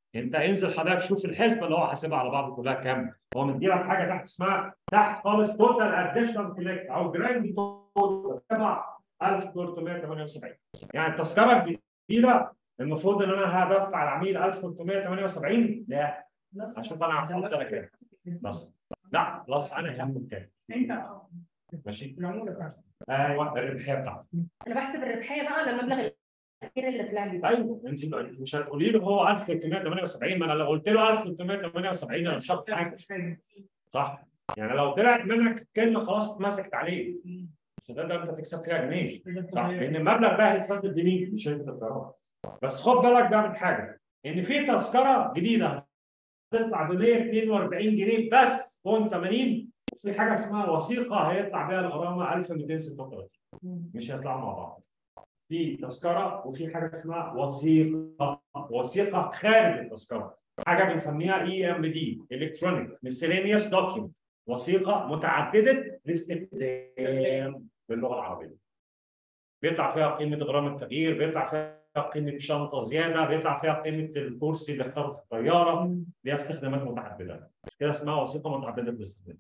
انت انزل حضرتك شوف الحسبه اللي هو حاسبها على بعض كلها كام هو مديلك حاجه تحت اسمها تحت خالص توتال اديشنال كوليكت او جراند توتال تبع 1378 يعني التذكره الجديده المفروض ان انا هدفع العميل 1378 لا اشوف انا هحط لك كام بس لا خلاص انا هعمل كام انت اه ماشي العموله بتاعتك ايوه الربحيه بتاعتي انا بحسب الربحيه بقى على المبلغ الاخير اللي طلع لي ايوه انت انت مش هتقولي له هو 1378 ما انا لو قلت له 1378 انا مش هاخد حاجه صح يعني لو طلعت منك كلمه خلاص اتمسكت عليه مش ده ده انت تكسب فيها جنيه صح لان المبلغ ده هيتسدد لمين؟ لشركه الطيران بس خد بالك بقى من حاجه ان في تذكره جديده هتطلع ب 142 جنيه بس فوق 80 وفي حاجه اسمها وثيقه هيطلع بيها الغرامه 1236 مش هيطلعوا مع بعض في تذكره وفي حاجه اسمها وثيقه وثيقه خارج التذكره حاجه بنسميها اي ام دي الكترونيك miscellaneous دوكيمنت وثيقه متعدده الاستخدام باللغه العربيه بيطلع فيها قيمه غرام التغيير بيطلع فيها قيمه شنطه زياده بيطلع فيها قيمه الكرسي اللي اختاره في الطياره ليها استخدامات متعدده كده اسمها وثيقه متعدده الاستخدام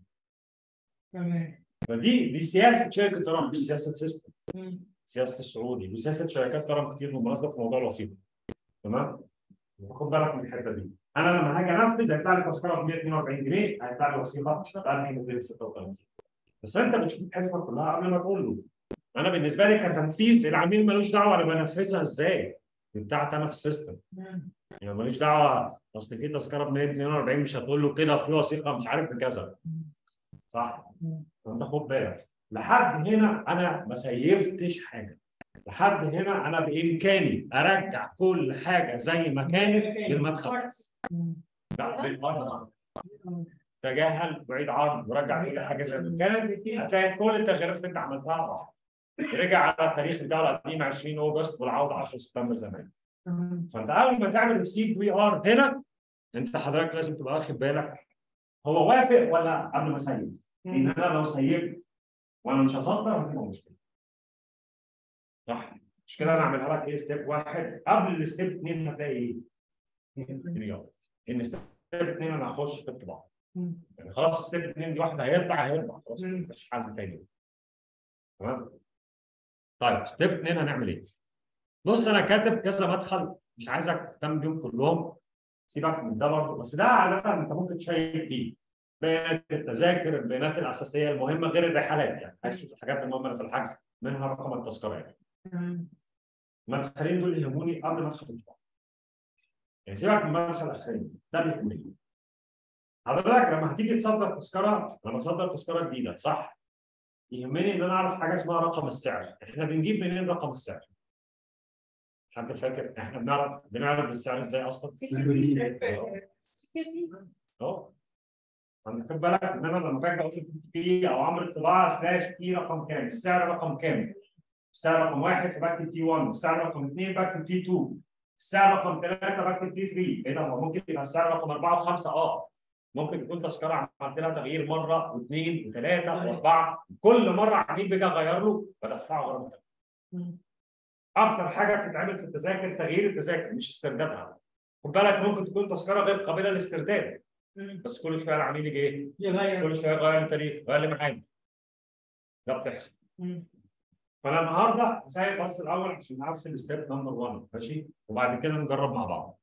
تمام فدي دي سياسه شركه ترامب مش سياسه سيستم سياسه السعودي وسياسه شركات ترامب كتير بالمناسبه في موضوع الوثيقه تمام خد بالك من الحته دي انا لما هاجي انفذ هيطلع لي تذكره ب 142 جنيه هيطلع لي وثيقه هيطلع لي 236 بس انت بتشوف الحسبه كلها قبل ما تقول له انا بالنسبه لي كتنفيذ العميل ملوش دعوه انا بنفذها ازاي دي بتاعتي انا في السيستم يعني ماليش دعوه اصل في تذكره ب 142 مش هتقول له كده في وثيقه مش عارف بكذا صح فانت خد بالك لحد هنا انا ما سيفتش حاجه لحد هنا انا بامكاني ارجع كل حاجه زي ما كانت بالمدخل لا بالمدخل تجاهل بعيد عرض ورجع كل حاجه زي ما كانت هتلاقي كل التغييرات اللي انت عملتها راحت رجع على التاريخ بتاعه القديم 20 اوغست والعوده 10 سبتمبر زمان فانت اول ما تعمل السي في ار هنا انت حضرتك لازم تبقى واخد بالك هو وافق ولا قبل ما اسيب؟ لان انا لو سيبت وانا مش هصدر هتبقى مشكله صح مش كده انا اعملها لك ايه ستيب واحد قبل الستيب اثنين هتلاقي ايه؟ رياض ان ستيب اثنين انا هخش في الطباعه يعني خلاص ستيب اثنين دي واحده هيطبع هيطبع خلاص مفيش حل تاني تمام طيب ستيب اثنين هنعمل ايه؟ بص انا كاتب كذا مدخل مش عايزك تهتم بيهم كلهم سيبك من ده برضه بس ده عاده انت ممكن تشيك بيه بيانات التذاكر البيانات الاساسيه المهمه غير الرحلات يعني عايز تشوف الحاجات المهمه اللي في الحجز منها رقم التذكره يعني المدخلين دول يهموني قبل ما ادخل الطباعه يعني سيبك من المدخل الاخرين ده بيهمني حضرتك لما هتيجي تصدر تذكره لما تصدر تذكره جديده صح يهمني ان انا اعرف حاجه اسمها رقم السعر احنا بنجيب منين رقم السعر حد فاكر احنا بنعرف بنعرض السعر ازاي اصلا اه خد بالك ان انا لما باجي اقول في او عمرو الطباعه سلاش تي رقم كام السعر رقم كام السعر رقم واحد فبكتب تي 1 السعر رقم اثنين بكتب تي 2 السعر رقم ثلاثه بكتب تي 3 ايه ده هو ممكن يبقى السعر رقم اربعه وخمسه اه ممكن تكون تذكره عملت لها تغيير مره واثنين وثلاثه واربعه كل مره عميل بيجي اغير له بدفعه غرامه اكتر حاجه بتتعمل في التذاكر تغيير التذاكر مش استردادها خد بالك ممكن تكون تذكره غير قابله للاسترداد بس كل شويه العميل يجي ايه؟ يغير كل شويه يغير التاريخ يغير لي ميعاد ده بتحصل فانا النهارده هسيب بس الاول عشان نعرف الستيب نمبر 1 ماشي وبعد كده نجرب مع بعض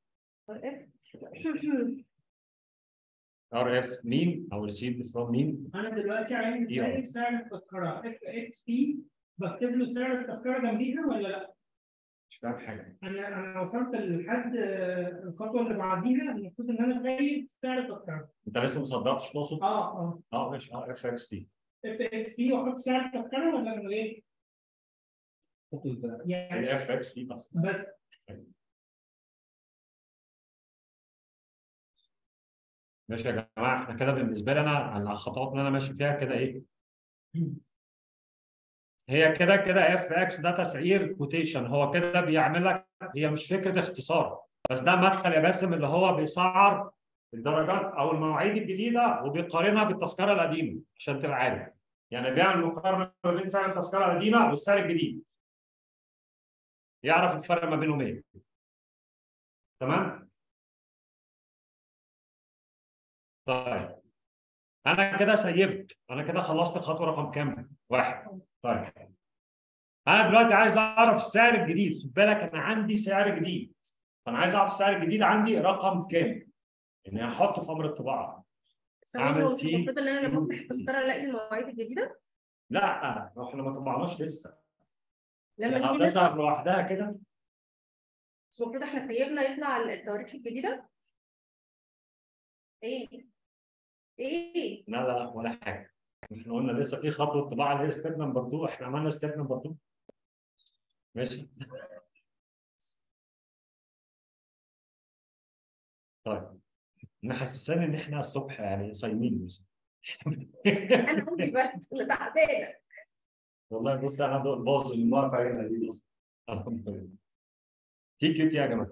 ار اف مين او ريسيفد فروم مين انا دلوقتي عايز إيه هو؟ اسالك سعر التذكره اف اكس بي بكتب له سعر التذكره جنبيها ولا لا؟ مش فاهم حاجه انا انا وصلت لحد آه، الخطوه اللي بعديها المفروض ان انا غايب سعر التذكره انت لسه ما صدرتش تقصد؟ اه اه اه ماشي اه اف اكس بي اف اكس بي واحط سعر التذكره ولا من غير؟ يعني الاف اكس بي بس بس ماشي يا جماعه احنا كده بالنسبه لي انا على الخطوات اللي انا ماشي فيها كده ايه؟ هي كده كده اف اكس ده تسعير كوتيشن هو كده بيعمل لك هي مش فكره اختصار بس ده مدخل يا باسم اللي هو بيسعر الدرجات او المواعيد الجديده وبيقارنها بالتذكره القديمه عشان تبقى عارف يعني بيعمل مقارنه ما بين سعر التذكره القديمه والسعر الجديد يعرف الفرق ما بينهم ايه تمام طيب انا كده سيفت انا كده خلصت الخطوه رقم كام؟ واحد طيب انا دلوقتي عايز اعرف السعر الجديد خد بالك انا عندي سعر جديد فانا عايز اعرف السعر الجديد عندي رقم كام؟ اني هحطه في امر الطباعه ثواني عمل هو مش تي- المفروض ان انا لما افتح التذكره الاقي المواعيد الجديده لا احنا ما طبعناش لسه لما نيجي نفتح هتظهر لوحدها كده مش المفروض احنا سيبنا يطلع التواريخ الجديده ايه ايه لا لا لا ولا حاجه احنا قلنا لسه في خطوه طباعه اللي هي ستيب نمبر 2 احنا عملنا ستيب نمبر 2 ماشي طيب محسساني ان احنا الصبح يعني صايمين مش انا عندي برد انا تعبانه والله بص انا دول باظ اللي واقف علينا دي اصلا الحمد لله تي كيو تي يا جماعه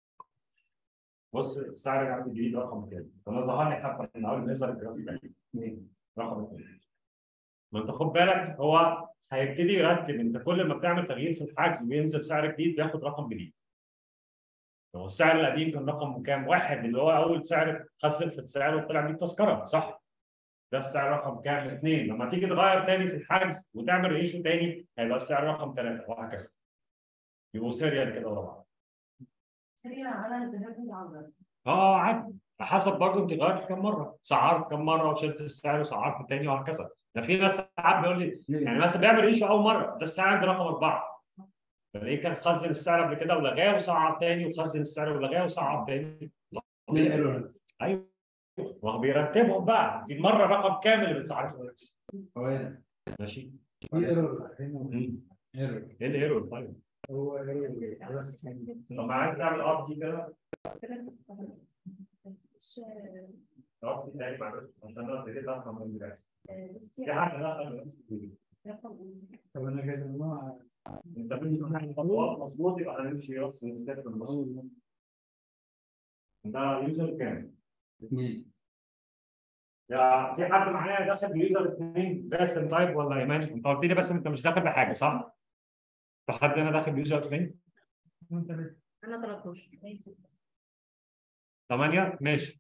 بص السعر اللي عندي الجديد رقم كام؟ فانا ظهر لي حبه احنا اول ما يظهر الجرافيك ده اثنين رقم اثنين ما انت خد بالك هو هيبتدي يرتب انت كل ما بتعمل تغيير في الحجز بينزل سعر جديد بياخد رقم جديد هو السعر القديم كان رقم كام؟ واحد اللي هو اول سعر خسر في السعر وطلع بيه التذكره صح؟ ده السعر رقم كام؟ اثنين لما تيجي تغير تاني في الحجز وتعمل ريشو تاني هيبقى السعر رقم ثلاثه وهكذا يبقوا سيريال كده ورا بعض سريع على ذهاب العمر اه عادي حسب برضه انت غيرت كم مره سعرت كم مره وشلت السعر وسعرت تاني وهكذا ده في ناس ساعات بيقول لي يعني مثلا بيعمل ريشو اول مره ده السعر عند رقم اربعه فلاقيه كان خزن السعر قبل كده ولغاه وصعد تاني وخزن السعر ولغاه وصعد تاني ايوه ما هو بيرتبهم بقى دي المره رقم كامل اللي بتصعد كويس ماشي في ايرور مم. ايرور ايه الايرور طيب هو ايرور بس طب ما عايز تعمل اب دي كده مش اب دي تاني معلش عشان انا ابتديت افهم من دلوقتي بس في حاجه لا رقم طب انا كده ما انت بتقول خطوات مظبوط يبقى هنمشي بس ستيب ده يوزر كام؟ اثنين يا في حد معايا داخل بيوزر اثنين باسم طيب ولا ايمان؟ انت قلت لي بس انت مش داخل بحاجه صح؟ في حد هنا داخل بيوزر اثنين؟ انا 13 ثمانيه؟ ماشي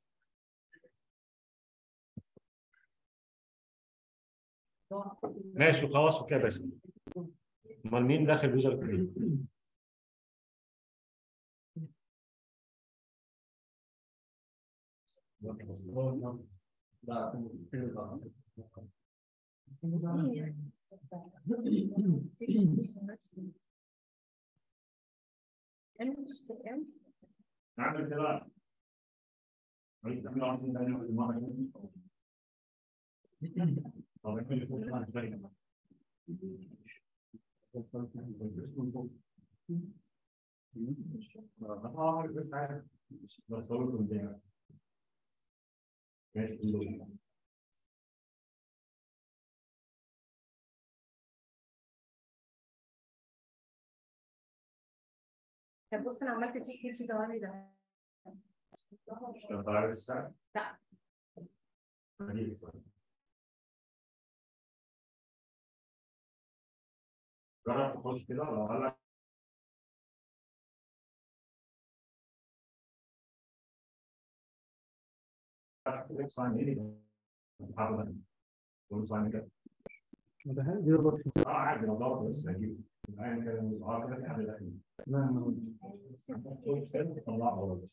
ماشي وخلاص وكده بس امال مين داخل بيوزر اثنين؟ لا نعمل كده عايز تعمل عشان تاني في المره دي طب اعمل فوق كمان شوية. اه بس عارف بس هو يكون ده. ماشي طب بص انا عملت تي كيو تي ظهر لي ده مش طالع الساعه؟ لا. هجيب الساعة. جرب تخش كده لو قال لك اه عادي لو ضرب بس هجيبه ايا كان المظهر كده في حد داخل طلعه بره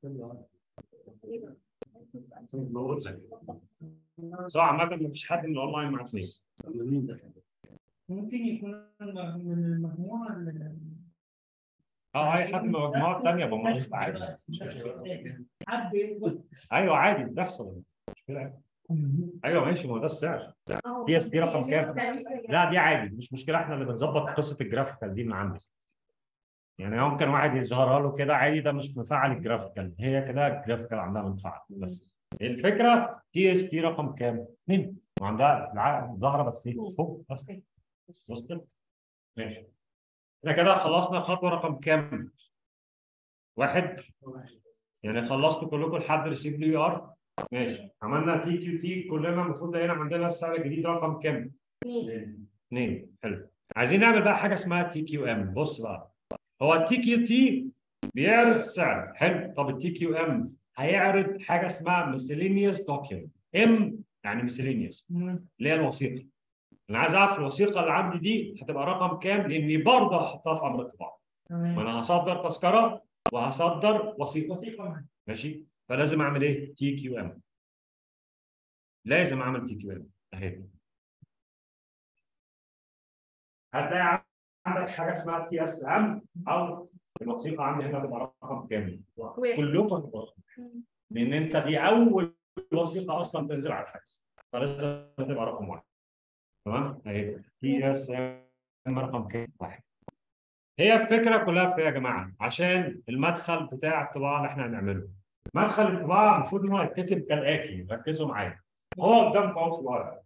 صح عامة مفيش حد من الاونلاين معاه فلوس مين دخل؟ ممكن يكون من المجموعة اللي اه اي حد من المجموعات الثانيه بمناسبة عادي حد يثبت ايوه عادي بتحصل مش مشكلة ايوه ماشي ما هو ده السعر دي اس دي رقم كام؟ لا دي عادي مش مشكله احنا اللي بنظبط قصه الجرافيكال دي من عندنا يعني ممكن واحد يظهرها له كده عادي ده مش مفعل الجرافيكال هي كده الجرافيكال عندها متفعل بس الفكره تي اس تي رقم كام؟ اثنين وعندها العقد ظاهره بس ايه فوق بس وصلت؟ ماشي احنا كده خلصنا خطوه رقم كام؟ واحد يعني خلصتوا كلكم لحد ريسيف لي ار ماشي عملنا تي كيو تي كلنا المفروض لقينا عندنا السعر الجديد رقم كام؟ اثنين حلو عايزين نعمل بقى حاجه اسمها تي كيو ام بص بقى هو التي كيو تي بيعرض السعر حلو طب التي كيو ام هيعرض حاجه اسمها miscellaneous document ام يعني miscellaneous مم. اللي هي الوثيقه انا عايز اعرف الوثيقه اللي عندي دي هتبقى رقم كام لاني برضه هحطها في امر الطباعه ما تمام انا هصدر تذكره وهصدر وثيقه وثيقة ماشي فلازم اعمل ايه تي كيو ام لازم اعمل تي كيو ام اهي هتلاقي عندك حاجه اسمها تي اس ام او الوثيقه عندي هنا هتبقى رقم كامل واحد. كلكم هتبقى رقم كامل. لان انت دي اول وثيقه اصلا تنزل على الحجز فلازم تبقى رقم واحد تمام اهي تي اس ام رقم كام واحد هي الفكره كلها في إيه يا جماعه عشان المدخل بتاع الطباعه اللي احنا هنعمله مدخل الطباعه المفروض ان هو يتكتب كالاتي ركزوا معايا هو قدامكم اهو في الورقه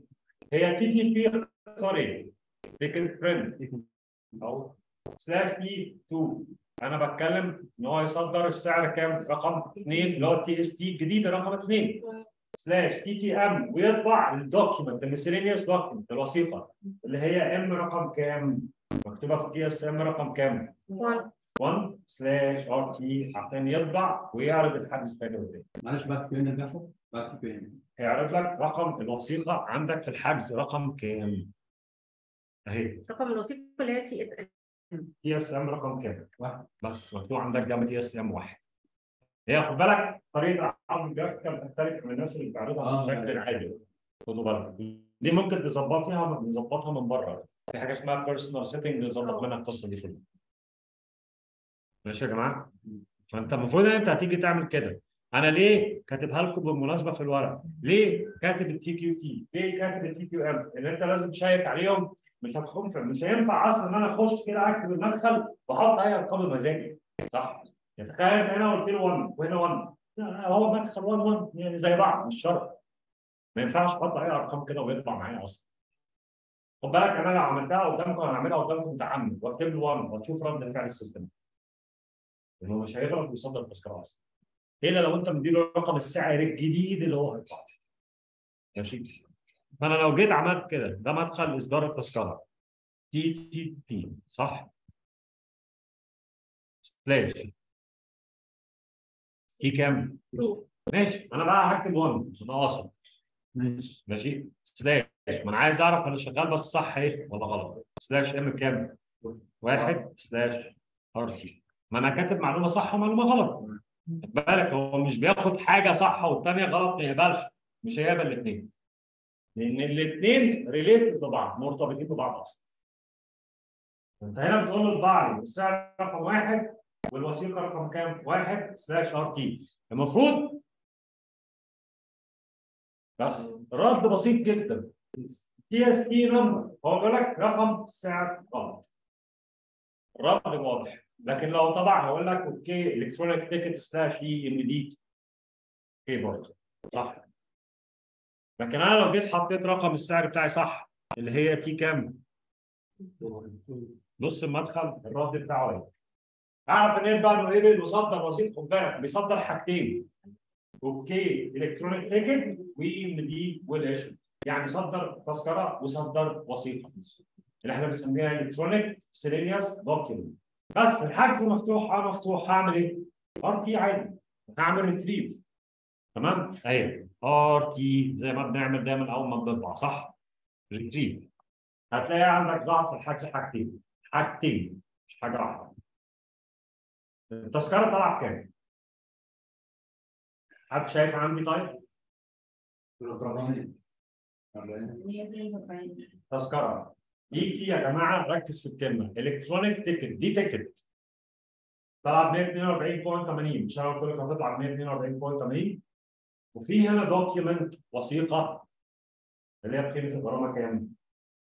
هي تي تي بي اختصار ايه؟ تيكت برنت او سلاش بي 2 انا بتكلم ان هو يصدر السعر كام؟ رقم 2 اللي هو التي اس تي الجديد رقم 2 سلاش تي تي ام ويطبع الدوكيمنت الميسلينيوس دوكيمنت الوثيقه اللي هي ام رقم كام؟ مكتوبه في تي اس ام رقم كام؟ 1 1 سلاش ار تي عشان يطبع ويعرض الحجز تاني قدام معلش بكتب فين البحث؟ بكتب فين؟ هيعرض لك رقم الوثيقه عندك في الحجز رقم كام؟ اهي رقم الوثيقه اللي هي تي اس تي اس ام رقم كام؟ واحد. بس مكتوب عندك جنب تي اس ام واحد. هي خد بالك طريقه عرض الجرافيكال بتختلف من الناس اللي بتعرضها آه. بشكل عادي. خدوا بالك دي ممكن تظبطيها نظبطها من بره. في حاجه اسمها بيرسونال سيتنج نظبط منها القصه دي كلها. ماشي يا جماعه؟ فانت المفروض ان انت هتيجي تعمل كده. انا ليه كاتبها لكم بالمناسبه في الورق؟ ليه كاتب التي كيو تي؟ ليه كاتب التي كيو ام؟ ان انت لازم تشيك عليهم مش هتكون في مش هينفع اصلا ان انا اخش كده اكتب المدخل واحط اي ارقام بمزاجي صح؟ يعني تخيل انت هنا قلت له 1 وهنا 1 لا، هو مدخل 1 1 يعني زي بعض مش شرط ما ينفعش احط اي ارقام كده ويطلع معايا اصلا خد بالك انا لو عملتها قدامكم انا هعملها قدامكم متعمد واكتب له 1 وتشوف رد فعل السيستم لانه مش هيغلط ويصدر التذكره اصلا الا لو انت مديله رقم السعر الجديد اللي هو هيطلع ماشي فانا لو جيت عملت كده ده مدخل اصدار التذكره تي تي بي صح؟ سلاش تي كام؟ 2 ماشي انا بقى هكتب 1 انا قاصد ماشي ماشي سلاش ما انا عايز اعرف انا شغال بس صح ايه ولا غلط سلاش ام كام؟ واحد سلاش ار تي ما انا كاتب معلومه صح ومعلومه غلط خد بالك هو مش بياخد حاجه صح والثانيه غلط ما يقبلش مش هيقبل الاثنين لان الاثنين ريليتد ببعض مرتبطين ببعض اصلا انت هنا بتقول له لبعض السعر رقم واحد والوثيقه رقم كام؟ واحد سلاش ار تي المفروض بس رد بسيط جدا تي اس بي نمبر هو بيقول لك رقم السعر غلط الرد واضح لكن لو طبعا هقول لك اوكي الكترونيك تيكت سلاش اي ام دي اوكي برضه صح لكن انا لو جيت حطيت رقم السعر بتاعي صح اللي هي تي كام بص المدخل الرد بتاعه ايه اعرف منين بقى انه قبل وصدر وثيقه خد بالك بيصدر حاجتين اوكي الكترونيك تيكت واي ام دي والايشو يعني صدر تذكره وصدر وثيقه اللي احنا بنسميها الكترونيك سيرينيوس دوكيمنت بس الحجز مفتوح اه مفتوح هعمل ايه؟ ار تي عادي هعمل ريتريف تمام؟ اهي ار تي زي ما بنعمل دايما اول ما بنطبع صح؟ ريتريف هتلاقي عندك ظهر في الحجز حاجتين حاجتين مش حاجه واحده التذكره طالعه بكام؟ حد شايف عندي طيب؟ تذكره دي تي يا جماعه ركز في الكلمه الكترونيك تيكت دي تيكت طلع ب 142.80 مش انا قلت لك هتطلع ب 142.80 وفي هنا دوكيومنت وثيقه اللي هي بقيمه الغرامه كام؟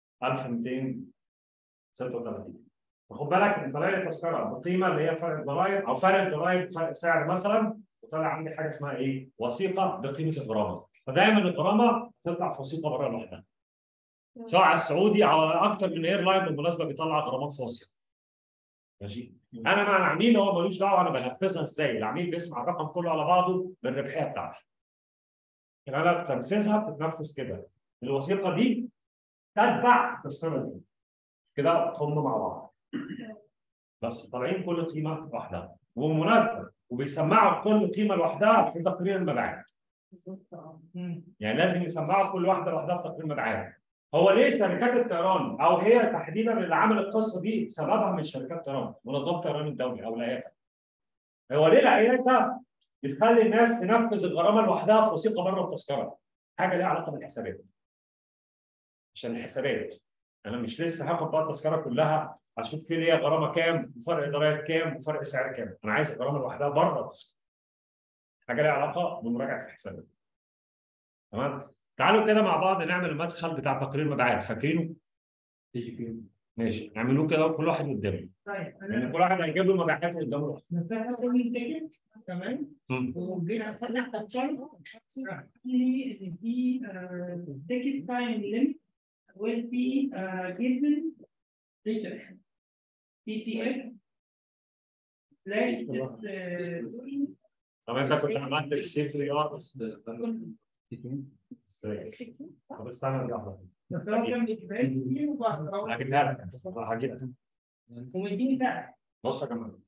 1236 فخد بالك ان طالع لي تذكره بقيمه اللي هي فرق الضرايب او فرق الضرايب فرق سعر مثلا وطلع عندي حاجه اسمها ايه؟ وثيقه بقيمه الغرامه فدايما الغرامه تطلع في وثيقه بره لوحدها سواء على السعودي او على اكتر من اير لاين بالمناسبه بيطلع غرامات فاصله ماشي انا مع العميل هو ملوش دعوه انا بنفذها ازاي العميل بيسمع الرقم كله على بعضه بالربحيه بتاعتي لكن انا بتنفذها بتتنفذ كده الوثيقه دي تتبع التذكره دي كده هم مع بعض بس طالعين كل قيمه لوحدها وبالمناسبه وبيسمعوا كل قيمه لوحدها في تقرير المبيعات بالظبط اه يعني لازم يسمعوا كل واحده لوحدها في تقرير المبيعات هو ليه شركات الطيران او هي تحديدا اللي عملت القصه دي سببها مش شركات الطيران منظمه الطيران الدولي او الاياتا هو ليه الاياتا بتخلي الناس تنفذ الغرامه لوحدها في وثيقه بره التذكره حاجه ليها علاقه بالحسابات عشان الحسابات انا مش لسه هاخد بقى التذكره كلها اشوف في ليا غرامه كام وفرق ادارات كام وفرق سعر كام انا عايز الغرامه لوحدها بره التذكره حاجه ليها علاقه بمراجعه الحسابات تمام تعالوا كده مع بعض نعمل المدخل بتاع تقرير المبيعات فاكرينه تيجي فين؟ ماشي نعملوه كده كل واحد قدامه طيب يعني انا كل واحد هيجيب له مبيعات قدامه لوحده. نفتح كل التيكت تمام مم. وجيت افتح تذكره لي ان في تيكت تايم ليميت will be uh, given later PTF slash uh, طب انت كنت عملت السيف رياض بس تيجي فين؟ طب استنى دي واحده بس هو كان بيجيبها لي كتير وبعد هجيبها لك هجيبها ومديني سعر بصوا يا جماعه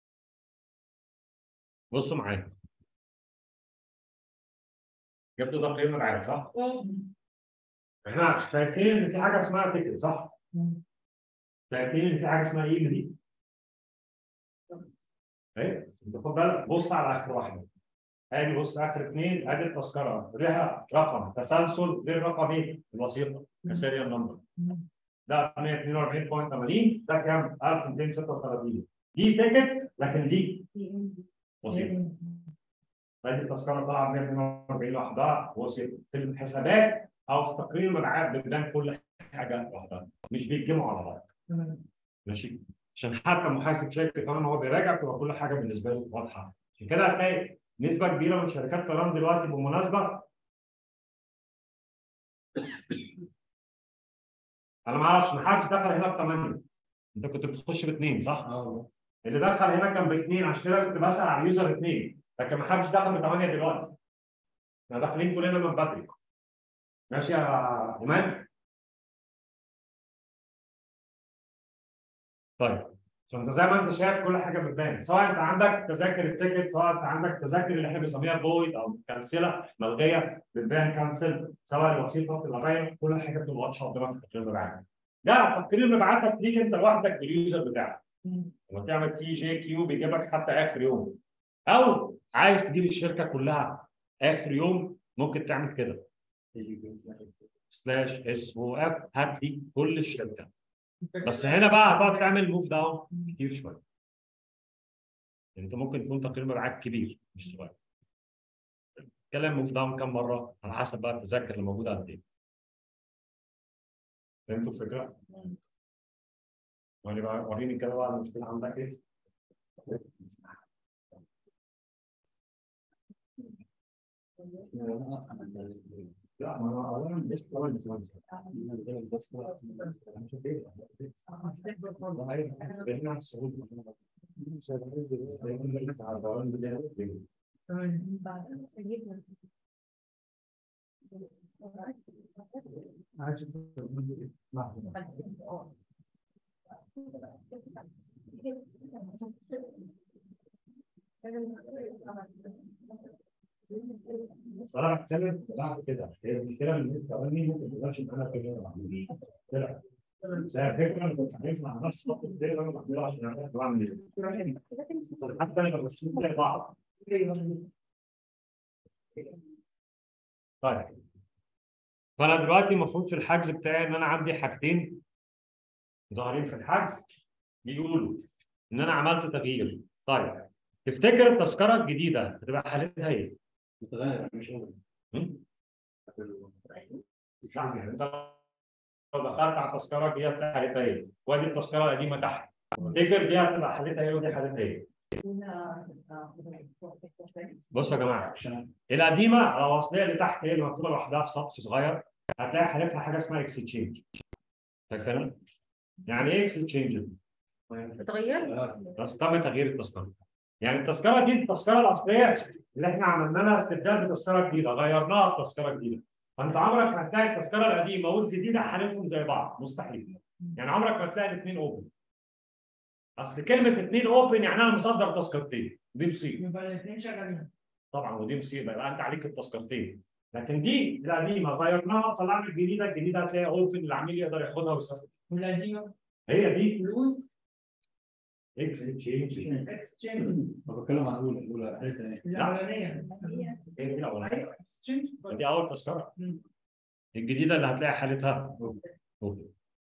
بصوا معايا جبتوا تقرير مبيعات صح؟ احنا شايفين ان في حاجه اسمها تيكت صح؟ شايفين ان في حاجه اسمها ايه دي؟ ايه؟ انت خد بالك بص على اخر واحده ادي بص اخر اثنين ادي التذكره لها رقم تسلسل غير رقم ايه؟ الوثيقه كسيريال نمبر ده 142.80 ده كام؟ 1236 دي تيكت لكن دي وثيقه ادي التذكره طالعه 142 لوحدها وثيقه في الحسابات او في تقرير المبيعات بتبان كل حاجه لوحدها مش بيتجمعوا على بعض ماشي عشان حتى محاسب شركه كمان هو بيراجع تبقى كل حاجه بالنسبه له واضحه عشان كده هتلاقي نسبه كبيره من شركات الطيران دلوقتي بالمناسبه انا ما اعرفش ما حدش دخل هنا بثمانيه انت كنت بتخش باثنين صح؟ اه اللي دخل هنا كان باثنين عشان كده كنت بسال على اليوزر اثنين لكن ما حدش دخل بثمانيه دلوقتي احنا داخلين كلنا من بدري ماشي يا ايمان؟ طيب فانت زي ما انت شايف كل حاجه بتبان سواء انت عندك تذاكر التيكت سواء انت عندك تذاكر اللي احنا بنسميها فويد او كانسله ملغيه بتبان كانسل سواء الوثيقه اللغويه كل حاجه بتبقى واضحه قدامك في تقرير المبيعات ده تقرير مبيعاتك ليك انت لوحدك باليوزر بتاعك لما تعمل تي جي كيو بيجيبك حتى اخر يوم او عايز تجيب الشركه كلها اخر يوم ممكن تعمل كده سلاش اس او اف هات لي كل الشركه بس هنا بقى هتقعد تعمل موف داون كتير شويه يعني انت ممكن يكون تقرير مبيعات كبير مش صغير اتكلم موف داون كم مره على حسب بقى التذاكر اللي موجوده قد ايه فهمتوا الفكره؟ وريني بقى وريني كده بقى المشكله عندك ايه؟ لا ما انا اولا مش اولا مش بعد سيدنا بس انا بتكلم بعد كده هي المشكله ان انت كمان ممكن ما تقدرش تعملها كده طلع بس هي الفكره انا كنت عايز مع نفس خط الدايره انا بعملها عشان اعرف بعمل ايه حتى انا بمشيهم زي بعض طيب فانا دلوقتي المفروض في الحجز بتاعي ان انا عندي حاجتين ظاهرين في الحجز بيقولوا ان انا عملت تغيير طيب تفتكر التذكره الجديده هتبقى حالتها ايه؟ متغير مش هو هم؟ مش عارف يعني انت لو دخلت على التذكره الجديده بتاعت حالتها ايه؟ وادي التذكره القديمه تحت تفتكر دي هتبقى حالتها ايه ودي حالتها ايه؟ بصوا يا جماعه القديمه او الاصليه اللي تحت هي اللي مكتوبه لوحدها في سطر صغير هتلاقي حالتها حاجه اسمها اكستشينج شايفينها؟ يعني ايه اكستشينج؟ اتغير بس تم تغيير التذكره يعني التذكره دي التذكره الاصليه اللي احنا عملنا لها استبدال بتذكره جديده غيرناها بتذكره جديده فانت عمرك ما هتلاقي التذكره القديمه والجديده حالتهم زي بعض مستحيل يعني عمرك ما تلاقي الاثنين اوبن اصل كلمه اثنين اوبن يعني انا مصدر تذكرتين ودي مصيبه يبقى الاثنين شغالين طبعا ودي مصيبه يبقى انت عليك التذكرتين لكن دي القديمه غيرناها طلعنا الجديده الجديده هتلاقي اوبن العميل يقدر ياخدها ويستفيد والقديمه هي دي فلوس اكس تشينج اكسشينج طب بتكلم عن الاولى الاولى حته ايه؟ الاولانيه هي دي الاولانيه اكسشينج دي اول تذكره مم. الجديده اللي هتلاقي حالتها اوبن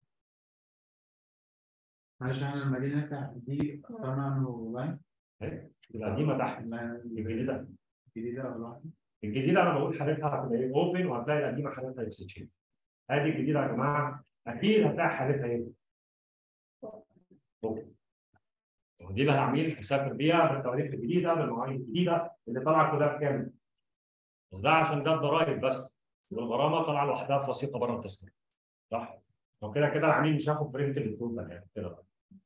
معلش احنا لما جينا نفتح دي اخترنا انه لاين القديمه تحت اللاين الجديده الجديده او لاين الجديده انا بقول حالتها هتبقى ايه اوبن وهتلاقي القديمه حالتها اكس تشينج ادي الجديده يا جماعه اكيد هتلاقي حالتها ايه؟ اوبن ودي اللي هعمل هسافر بيها بالتواريخ الجديده بالمواعيد الجديده اللي طالعه كلها بكام؟ بس ده عشان ده الضرايب بس والغرامه طالعه لوحدها في وثيقه بره التذكره صح؟ وكده كده العميل مش هياخد برنت للتوتال يعني كده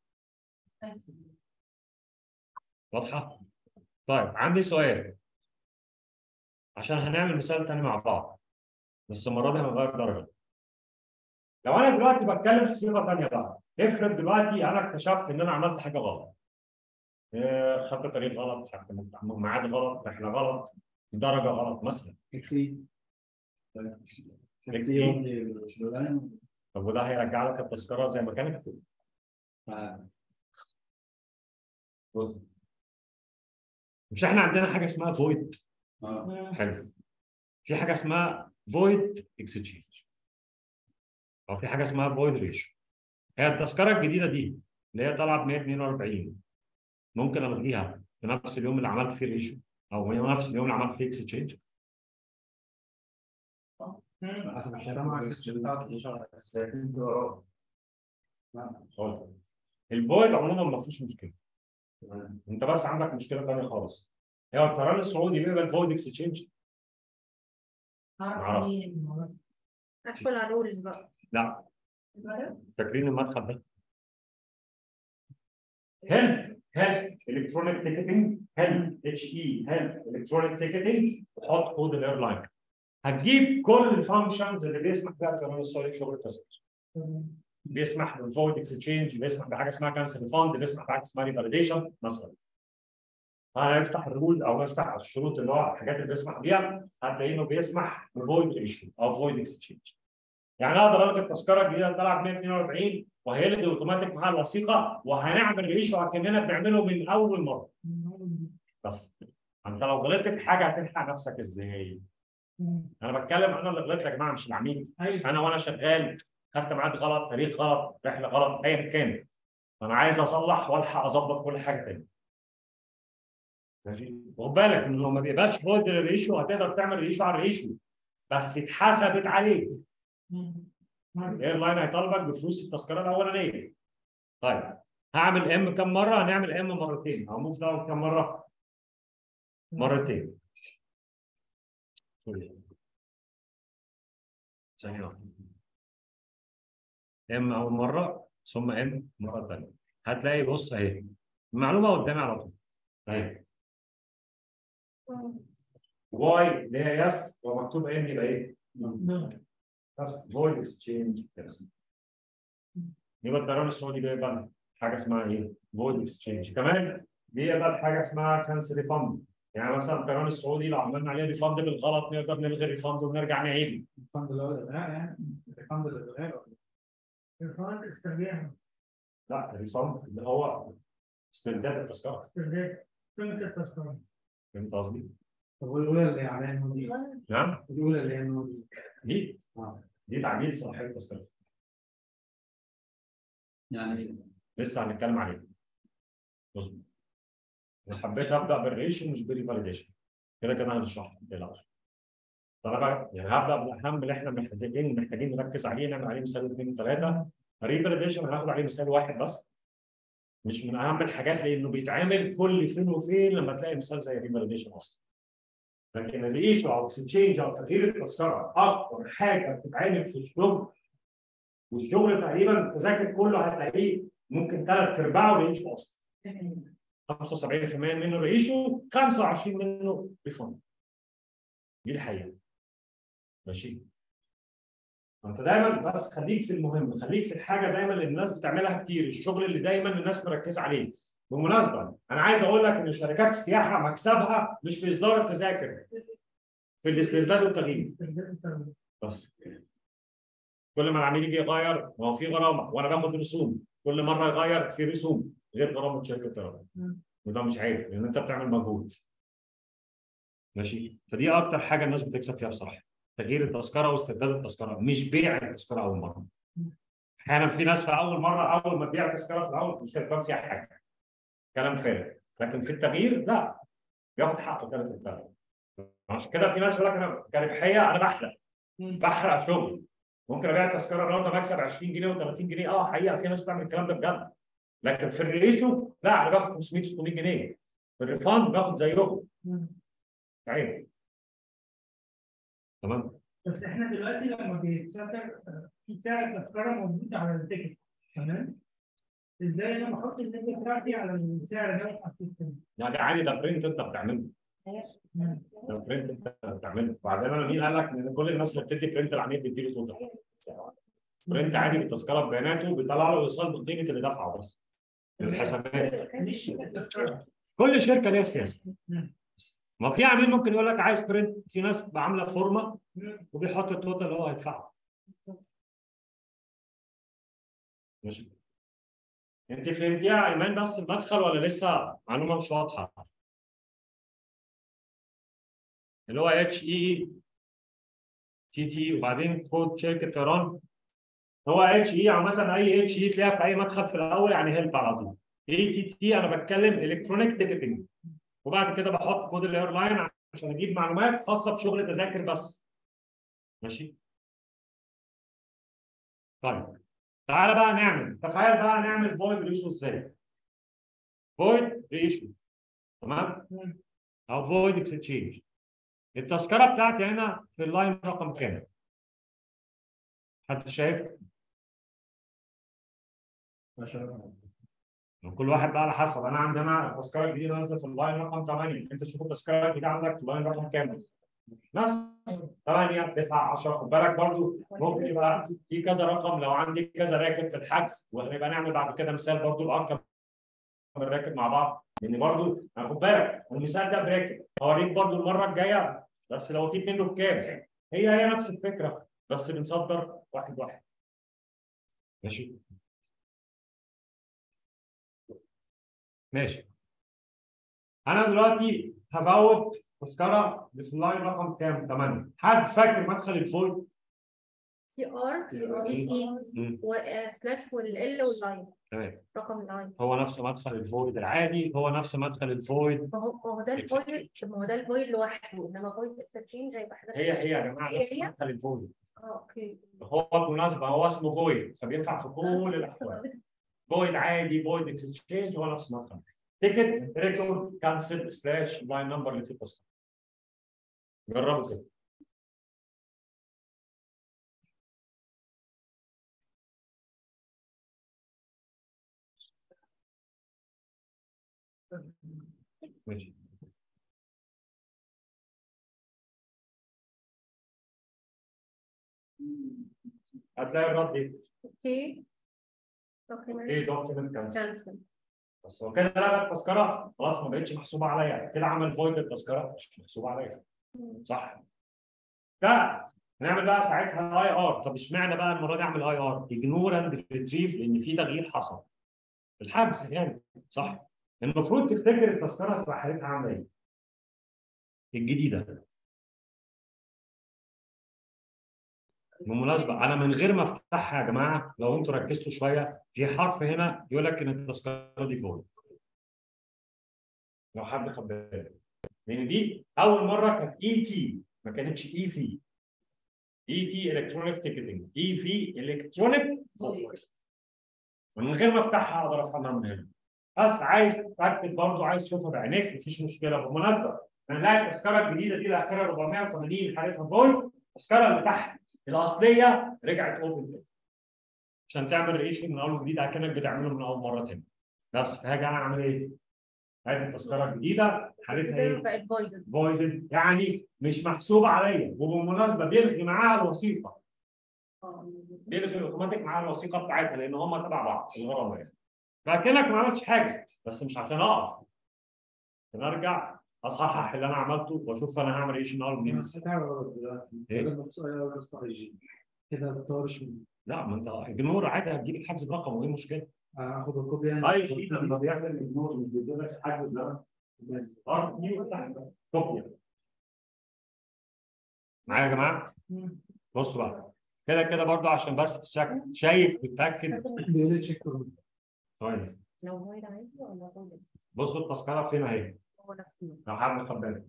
واضحه؟ طيب عندي سؤال عشان هنعمل مثال تاني مع بعض بس المره دي هنغير درجه لو انا دلوقتي بتكلم في صيغه ثانيه بقى افرض دلوقتي انا اكتشفت ان انا عملت حاجه غلط آه، خدت طريق غلط خدت ميعاد غلط رحله غلط درجه غلط مثلا اكسي إكسي. يوم لللاين طب وده هيرجع لك التذكره زي ما كانت بص مش احنا عندنا حاجه اسمها فويد اه حلو في حاجه اسمها فويد اكسشينج او في حاجه اسمها فويد ريشيو هي التذكره الجديده دي اللي هي طالعه ب 142 ممكن الغيها في نفس اليوم اللي عملت فيه ريشيو او نفس اليوم اللي عملت فيه اكسشينج حسب الشركه الفويد عموما ما فيهوش مشكله انت بس عندك مشكله ثانيه خالص هي الطيران السعودي بيقبل فويد اكسشينج معرفش. ادخل على الرولز بقى لا فاكرين المدخل ده هل هل الكترونيك تيكتنج هل اتش اي هل الكترونيك تيكتنج وحط كود الايرلاين هتجيب كل الفانكشنز اللي بيسمح بها الطيران السعودي في شغل التذاكر بيسمح بالفويد اكسشينج بيسمح بحاجه اسمها كانسل فاند بيسمح بحاجه اسمها ريفاليديشن مثلا هنفتح الرول او نفتح الشروط اللي هو الحاجات اللي بيسمح بيها هتلاقي انه بيسمح بفويد ايشو او فويد اكسشينج يعني اقدر الغي التذكره الجديده اللي طلعت 142 وهيلغي اوتوماتيك معاها الوثيقه وهنعمل ريشو كاننا بنعمله من اول مره بس انت لو غلطت في حاجه هتلحق نفسك ازاي؟ انا بتكلم انا اللي غلطت يا جماعه مش العميل ايوه انا وانا شغال خدت ميعاد غلط تاريخ غلط رحله غلط ايا كان فانا عايز اصلح والحق اظبط كل حاجه تاني ماشي خد بالك ان لو ما بيقبلش فويد الريشيو هتقدر تعمل ريشيو على الريشيو بس اتحسبت عليك الايرلاين هيطالبك بفلوس التذكره الاولانيه طيب هعمل ام كم مره هنعمل ام مرتين او موف داون كم مره مرتين سوري. ثانيه واحده ام اول مره ثم ام مره ثانيه هتلاقي بص اهي المعلومه قدامي على طول اهي واي اللي هي يس ومكتوب ان يبقى ايه؟ بس فويد اكسشينج يس يبقى الطيران السعودي بيقبل حاجه اسمها ايه؟ فويد اكسشينج كمان بيقبل حاجه اسمها كانسل ريفند يعني مثلا الطيران السعودي لو عملنا عليه ريفند بالغلط نقدر نلغي الريفند ونرجع نعيد الفند اللي هو الالغاء يعني الفند الالغاء الفرق استرجاع لا الريفند اللي هو استرداد التذكره استرجاع قيمة التذكرة فهمت قصدي؟ طب والاولى اللي عليها النو دي نعم الاولى اللي هي النو دي دي اه دي تعديل صلاحيه التذكره يعني لسه هنتكلم عليه مظبوط انا حبيت ابدا بالريشن مش بالريفاليديشن كده كده هنشرح ما تقلقش فانا بقى يعني هبدا بالاهم اللي احنا محتاجين محتاجين نركز عليه نعمل عليه مثال اثنين وثلاثه ريفاليديشن هناخد عليه مثال واحد بس مش من اهم الحاجات لانه بيتعمل كل فين وفين لما تلاقي مثال زي الريفاليديشن اصلا لكن الايشو او اكسشينج او تغيير التذكره اكتر حاجه بتتعمل في الشغل والشغل تقريبا التذاكر كله هتلاقيه ممكن ثلاث ارباعه ريشيو اصلا 75% منه ريشيو 25 منه ريفند دي الحقيقه ماشي انت دايما بس خليك في المهم خليك في الحاجه دايما اللي الناس بتعملها كتير الشغل اللي دايما الناس مركزه عليه بالمناسبه انا عايز اقول لك ان شركات السياحه مكسبها مش في اصدار التذاكر في الاسترداد والتغيير بس كل ما العميل يجي يغير ما هو في غرامه وانا باخد رسوم كل مره يغير في رسوم غير غرامه شركه الطيران وده مش عيب لان انت بتعمل مجهود ماشي فدي اكتر حاجه الناس بتكسب فيها بصراحه تغيير التذكره واسترداد التذكره مش بيع التذكره اول مره احيانا في ناس في اول مره اول ما تبيع تذكره في الاول مش كسبان فيها حاجه كلام فارغ لكن في التغيير لا بياخد حقه كده في التغيير عشان كده في ناس يقول لك انا كربحيه انا بحرق بحرق شغل ممكن ابيع تذكره النهارده بكسب 20 جنيه و30 جنيه اه حقيقه في ناس بتعمل الكلام ده بجد لكن في الريشيو لا انا باخد 500 600 جنيه في الريفاند باخد زيهم عيب تمام بس احنا دلوقتي لما بيتسافر آه، في سعر تذكره موجود على التيكت تمام ازاي انا بحط النسبه بتاعتي على السعر ده على السيستم يعني عادي ده برنت انت بتعمله ده برنت انت بتعمله وبعدين انا مين قال لك ان كل الناس اللي بتدي برنت العميل بيديله توتال برنت عادي بالتذكره ببياناته بيطلع له ايصال بقيمه اللي دفعه بس من الحسابات مش التذكره كل شركه ليها سياسه مم. ما في عميل ممكن يقول لك عايز برنت في ناس عامله فورمه مم. وبيحط التوتال اللي هو هيدفعه ماشي انت فهمتيها يا ايمان بس المدخل ولا لسه معلومه مش واضحه اللي هو اتش اي تي تي وبعدين كود شركه طيران هو اتش اي عامه اي اتش اي تلاقيها في اي مدخل في الاول يعني هيلب على طول اي تي تي انا بتكلم الكترونيك تيكتنج وبعد كده بحط كود الايرلاين عشان اجيب معلومات خاصه بشغل تذاكر بس ماشي طيب تعالى بقى نعمل تخيل بقى نعمل فويد ريشيو ازاي فويد ريشيو تمام او فويد اكسشينج التذكره بتاعتي هنا في اللاين رقم كام حد شايف كل واحد بقى على حسب انا عندي انا التذكره الجديده نازله في اللاين رقم 8 انت شوف التذكره الجديده عندك في اللاين رقم كام بس 8 9 10 خد بالك برضو ممكن يبقى في كذا رقم لو عندي كذا راكب في الحجز وهنبقى نعمل بعد كده مثال برضو الارقام الراكب مع بعض لان برضو أنا خد بالك المثال ده براكب هوريك برضو المره الجايه بس لو في اثنين له بكام هي هي نفس الفكره بس بنصدر واحد واحد ماشي ماشي انا دلوقتي هفوت تذكره في اللاين رقم كام 8 حد فاكر مدخل الفول في ار دي سي مم. وسلاش والال واللاين تمام رقم اللاين هو نفس مدخل الفويد العادي هو نفس مدخل الفويد ما هو ما هو ده الفويل ما هو ده الفويل لوحده انما فويل اكستشينج هيبقى حاجه هي هي يا جماعه هي نفس هي؟ مدخل الفويد اه اوكي هو بالمناسبه هو اسمه فويد فبينفع في كل الاحوال فويد عادي فويد اكسشينج هو نفس المدخل تيكت ريكورد كانسل سلاش لاين نمبر اللي في التذكره جربوا كده ماشي هتلاقي الرد ايه؟ اوكي دوكيمنت ايه دوكيمنت كانسل كانسل بس هو كده لغى التذكره خلاص ما بقتش محسوبه عليا كده عمل فويد التذكره مش محسوبه عليا صح ده نعمل بقى ساعتها اي ار طب اشمعنى بقى المره دي اعمل اي ار اجنور اند ريتريف لان في تغيير حصل الحجز يعني صح المفروض تفتكر التذكره تبقى حالتها عامله ايه الجديده بالمناسبه انا من غير ما افتحها يا جماعه لو انتوا ركزتوا شويه في حرف هنا يقول لك ان التذكره دي فويد لو حد خد باله لان دي اول مره كانت اي تي ما كانتش اي في اي تي الكترونيك تيكتنج اي في الكترونيك من غير ما افتحها اقدر افهمها من هنا بس عايز تتاكد برضه عايز تشوفها بعينيك مفيش مشكله بالمناسبه انا لاقي التذكره الجديده دي الاخيره 480 حالتها فويد التذكره اللي تحت الاصليه رجعت اوبن عشان تعمل ريشيو من اول وجديد اكنك بتعمله من اول مره تاني بس فهاجي انا اعمل ايه؟ هذه التذكره الجديده حالتها ايه؟ بقت فويد فويدد يعني مش محسوبه عليا وبالمناسبه بيلغي معاها الوثيقه بيلغي اوتوماتيك معاها الوثيقه بتاعتها لان هم تبع بعض الغرامه يعني فكأنك ما عملتش حاجه بس مش عشان اقف عشان ارجع اصحح اللي انا عملته واشوف انا هعمل ايه عشان اقرب منين بس كده غلط دلوقتي إيه؟ كده بص عليها ولا بص على الجي كده بتطورش من لا ما انت اجنور عادي هتجيب الحجز برقم وايه المشكله؟ اخد الكوبي يعني اي شيء لما بيعمل اجنور مش بيجيب لك الحجز ده بس ار دي كوبيا معايا يا جماعه؟ بصوا بقى كده كده برضو عشان بس تشك- شايف وتتاكد بيقول لي تشيك ثواني لو هو ده عايزه ولا هو ده بصوا التذكره فين اهي هو نفس النوع. لو حد خد باله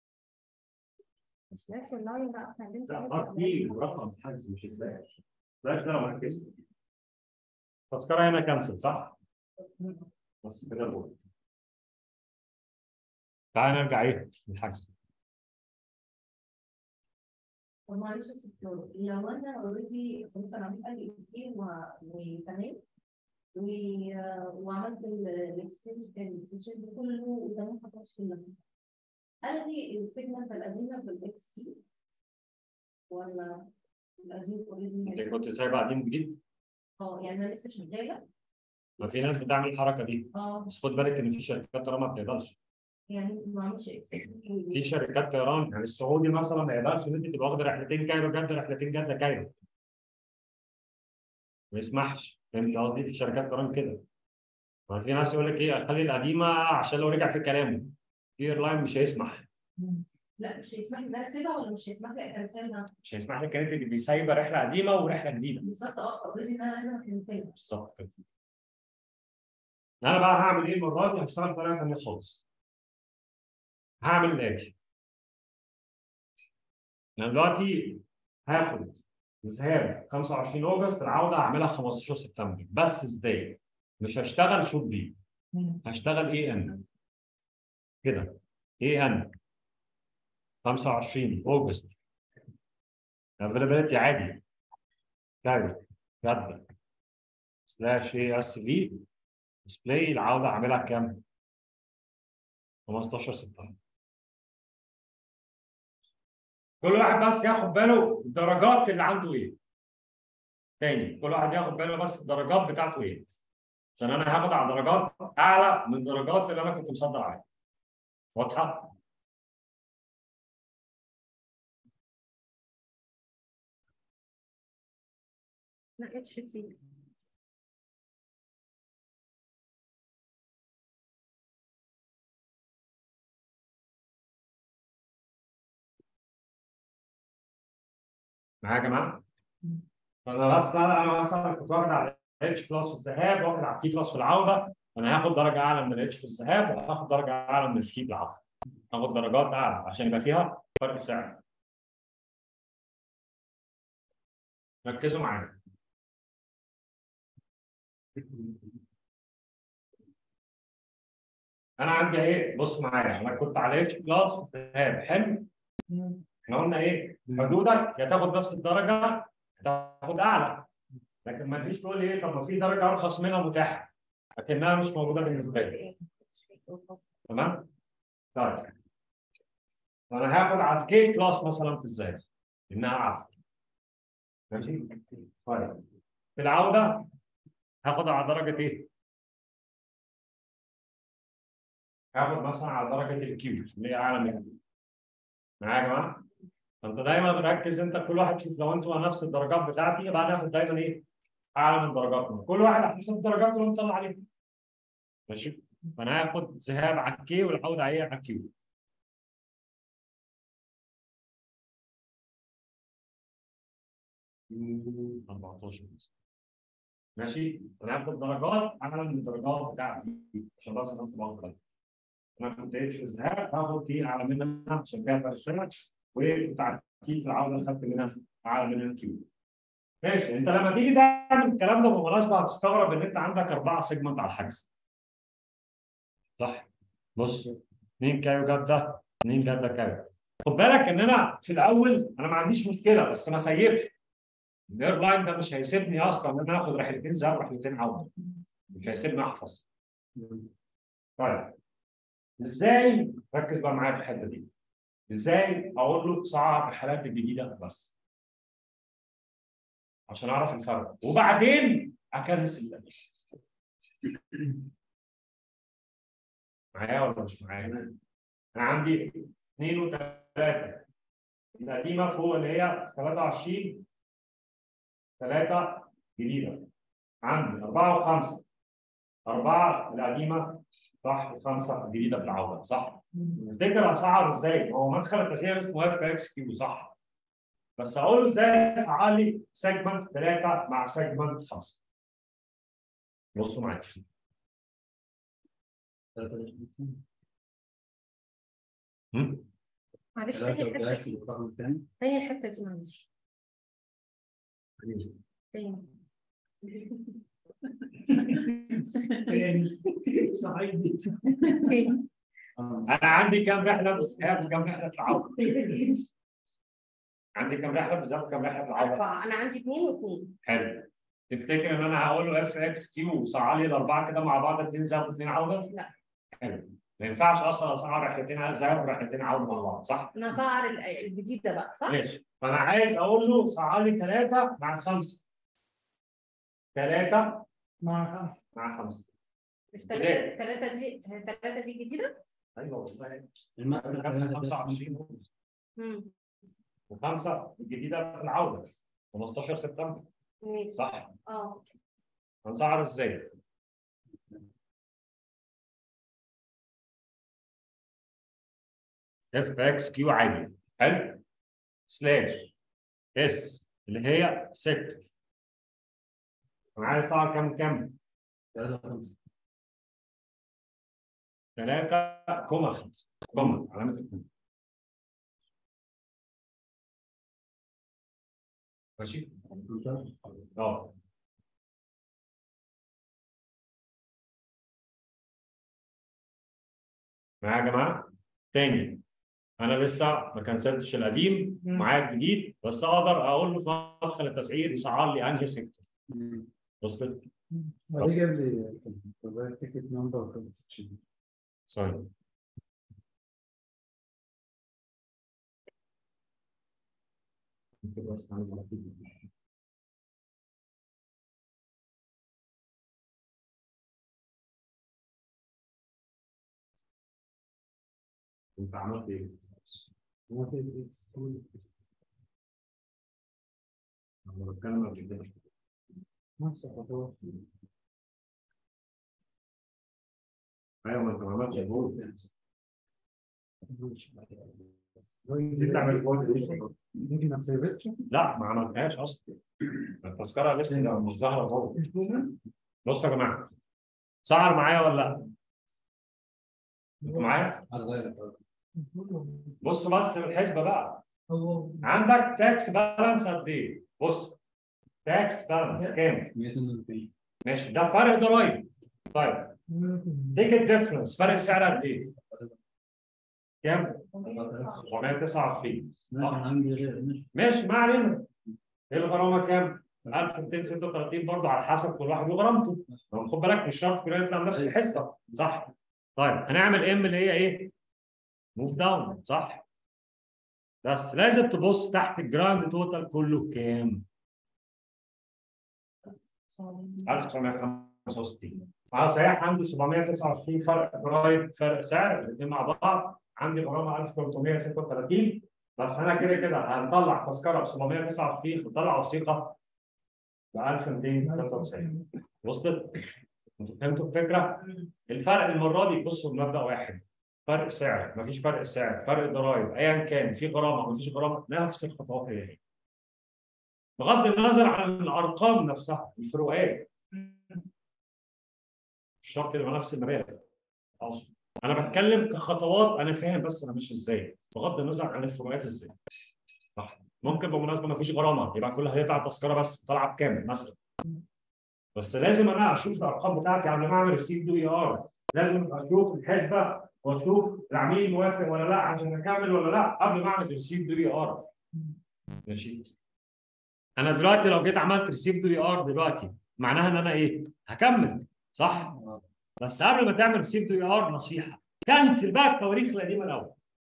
مش نفس اللاين بقى احنا عندنا لا ار دي رقم الحجز مش سلاش سلاش ده لو مركز التذكره هنا كانسل صح؟ بس كده بقول تعال نرجع ايه للحجز طب معلش يا دكتور لو انا اوريدي مثلا عملت قال ايه وتمام و- وعملت الاكسشينج الاكسشينج كله وتمام خلاص كلها الغي السيجمنت القديمه بالاكس سي ولا القديم انت اوريدي كنت سايب قاعدين جديد اه يعني انا لسه شغاله ما في ناس بتعمل الحركه دي اه بس خد بالك ان في شركات طيران ما بتقبلش يعني ما عملش اكسشينج في شركات طيران يعني السعودي مثلا ما يقدرش ان انت تبقى واخد رحلتين كايرو جده رحلتين جده كايرو ما يسمحش فهمت قصدي في شركات طيران كده ما في ناس يقول لك ايه خلي القديمه عشان لو رجع في كلامه في ايرلاين مش هيسمح لا مش هيسمح لي ان انا اسيبها ولا مش هيسمح لي اكنسلها مش هيسمح لك ان انت تبقي سايبه رحله قديمه ورحله جديده بالظبط اه اوريدي ان انا لازم اكنسلها بالظبط كده انا بقى هعمل ايه المره دي هشتغل بطريقه ثانيه خالص هعمل الاتي انا دلوقتي هاخد ذهاب 25 اغسطس العوده هعملها 15 سبتمبر بس ازاي؟ مش هشتغل شوت بي هشتغل اي ان كده اي ان 25 اغسطس افيلابيلتي عادي كايرو جده سلاش اي اس في ديسبلاي العوده اعملها كام؟ 15 سبتمبر كل واحد بس ياخد باله الدرجات اللي عنده ايه تاني كل واحد ياخد باله بس الدرجات بتاعته ايه عشان انا هاخد على درجات اعلى من الدرجات اللي انا كنت مصدر عليها واضحه لا اتش تي معايا يا جماعه انا بس انا انا مثلا كنت واخد على اتش بلس في الذهاب واخد على تي بلس في العوده انا هاخد درجه اعلى من الاتش في الذهاب وهاخد درجه اعلى من التي بالعوده هاخد درجات اعلى عشان يبقى فيها فرق سعر ركزوا معايا انا عندي ايه بص معايا انا كنت على اتش بلس في الذهاب حلو احنا قلنا ايه حدودك يا تاخد نفس الدرجه يا تاخد اعلى لكن ما تجيش تقول لي ايه طب ما في درجه ارخص منها متاحه لكنها مش موجوده بالنسبه لي تمام طيب انا هاخد على الكي كلاس مثلا في الزايد انها اعلى ماشي طيب في العوده هاخد على درجه ايه؟ هاخد مثلا على درجه الكيو اللي هي اعلى من الكيو معايا يا جماعه؟ فانت دايما ركز انت كل واحد شوف لو انتوا على نفس الدرجات بتاعتي يبقى هناخد دايما ايه؟ اعلى من درجاتنا كل واحد على حسب الدرجات اللي هو مطلع عليها ماشي؟ فانا هاخد ذهاب على الكي والعوده عليه على الكيو مم، 14 مثلا. ماشي انا هاخد درجات اعلى من الدرجات بتاعتي عشان بس الناس تبقى واخده بالها. انا كنت اتش في الذهاب هاخد دي اعلى منها عشان فيها فرق سنه وكنت على الكي في العوده خدت منها اعلى منها الكيو ماشي انت لما تيجي تعمل الكلام ده بالمناسبه هتستغرب ان انت عندك اربعه سيجمنت على الحجز صح بص اثنين كايو جده اثنين جده كايو خد بالك ان انا في الاول انا ما عنديش مشكله بس ما سيبش الايرلاين ده مش هيسيبني اصلا ان انا اخد رحلتين ذهاب ورحلتين عوده مش هيسيبني احفظ طيب ازاي ركز بقى معايا في الحته دي ازاي اقول له صعب الحالات الجديده بس عشان اعرف الفرق وبعدين اكنس التاني معايا ولا مش معايا؟ انا عندي اثنين وثلاثه القديمه فوق اللي هي 23 ثلاثه جديده عندي اربعه وخمسه اربعه القديمه صح وخمسه الجديده بالعوده صح؟ تفتكر اسعر ازاي؟ هو مدخل التسعير اسمه اف اكس كيو صح؟ بس اقول له ازاي اسعر لي سيجمنت ثلاثه مع سيجمنت خمسه بصوا معايا هم؟ معلش ثلاثة تاني الحته والجلاكسي دي بالرقم الثاني تاني الحته دي معلش تاني صعيدي تاني انا عندي كام رحله في الذهاب وكام رحله في العوده؟ عندي كام رحله في الذهاب وكام رحله في العوده؟ أربعة أنا عندي اثنين واثنين حلو تفتكر ان انا هقول له اف اكس كيو صعد لي الاربعه كده مع بعض اثنين ذهاب واثنين عوده؟ لا. حلو ما ينفعش اصلا اسعر رحلتين ذهاب ورحلتين عوده مع بعض صح؟ أنا سعر ال- الجديدة بقى صح؟ ماشي فانا عايز اقول له صعد لي ثلاثه مع خمسه ثلاثه مع خمسة مع خمسه مش ثلاثة ثلاثة دي ثلاثة دي جديدة؟ ايوه والله المدخل خمسة- ثلاثة 25 امم وخمسه الجديده في العوده 15 سبتمبر ماشي صح؟ اه هنسعر ازاي؟ اف اكس كيو عادي حلو سلاش اس اللي هي سيكتور انا عايز اسعر كام كام؟ ثلاثة وخمسة 3 كوما 5 كوما علامة الكوما ماشي؟ اه معايا يا جماعه تاني انا لسه ما كنسلتش القديم مم. معايا الجديد بس اقدر اقول له في مدخل التسعير يسعر لي انهي سيكتور وصلت هو ليه جاب لي التيكت نمبر وكان سوري ممكن بس نعمل على كده. انت عملت ايه؟ انا بتكلم قبل كده نفس الخطوات ايوه ما انت ما عملتش جول دي دي بتعمل جول ليه؟ ممكن ما تسيبتش لا ما عملتهاش اصلا التذكره لسه مش ظاهره جوه بصوا يا جماعه سعر معايا ولا لا؟ انتوا معايا؟ هتغير بصوا بس الحسبه بقى هو عندك تاكس بالانس قد ايه؟ بص تاكس بالانس كام؟ 142 ماشي ده فرق ضرايب طيب تيكت ديفرنس فرق سعر قد ايه؟ كام؟ 729 كان عندي غير مش ماشي ما علينا ايه الغرامه كام؟ 1236 برضه على حسب كل واحد وغرامته طب خد بالك مش شرط كلنا نطلع نفس الحسبه صح؟ طيب هنعمل ام اللي هي ايه؟ موف داون صح؟ بس لازم تبص تحت الجراند توتال كله كام؟ 1965 انا صحيح عندي 729 فرق ضرايب فرق سعر الاثنين مع بعض عندي غرامه 1336 بس انا كده كده هنطلع تذكره ب 729 ونطلع وثيقه ب 1293 وصلت؟ انتوا فهمتوا الفكره؟ الفرق المره دي بصوا المبدا واحد فرق سعر مفيش فرق سعر فرق ضرائب ايا كان في غرامه مفيش غرامه نفس الخطوات هي هي بغض النظر عن الارقام نفسها الفروقات مش شرط يبقى نفس المبالغ اقصد انا بتكلم كخطوات انا فاهم بس انا ماشي ازاي بغض النظر عن الفروقات ازاي صح ممكن بالمناسبه ما فيش غرامه يبقى كل هيطلع تذكره بس طالعه بكام مثلا بس لازم انا اشوف الارقام بتاعتي قبل ما اعمل ريسيت دو اي ار لازم اشوف الحسبه واشوف العميل موافق ولا لا عشان اكمل ولا لا قبل ما اعمل ريسيت دو اي ار ماشي انا دلوقتي لو جيت عملت ريسيت دو اي ار دلوقتي معناها ان انا ايه هكمل صح بس قبل ما تعمل ريسيت دو اي ار نصيحه كنسل بقى التواريخ القديمه الاول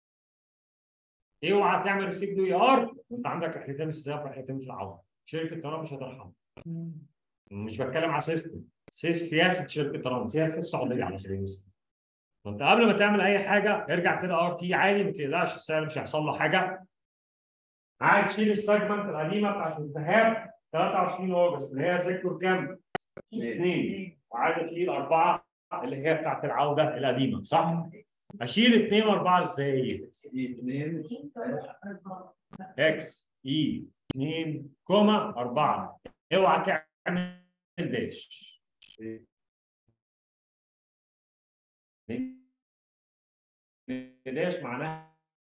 اوعى تعمل ريسيت دو اي ار انت عندك رحلتين في الذهاب ورحلتين في العوده شركه طيران مش هترحم مش بتكلم على سيستم سي- سياسه شركه رمض سياسه السعوديه على سبيل المثال فانت قبل ما تعمل اي حاجه ارجع كده ار تي عادي ما تقلقش السعر مش هيحصل له حاجه عايز تشيل السيجمنت القديمه بتاعت الذهاب 23 اغسطس اللي هي سيكتور كام؟ اثنين وعايز اشيل اربعه اللي هي بتاعت العوده القديمه صح؟ اشيل اثنين واربعه ازاي؟ اثنين اكس اي 2 كوما 4 اوعى تعمل داش داش معناها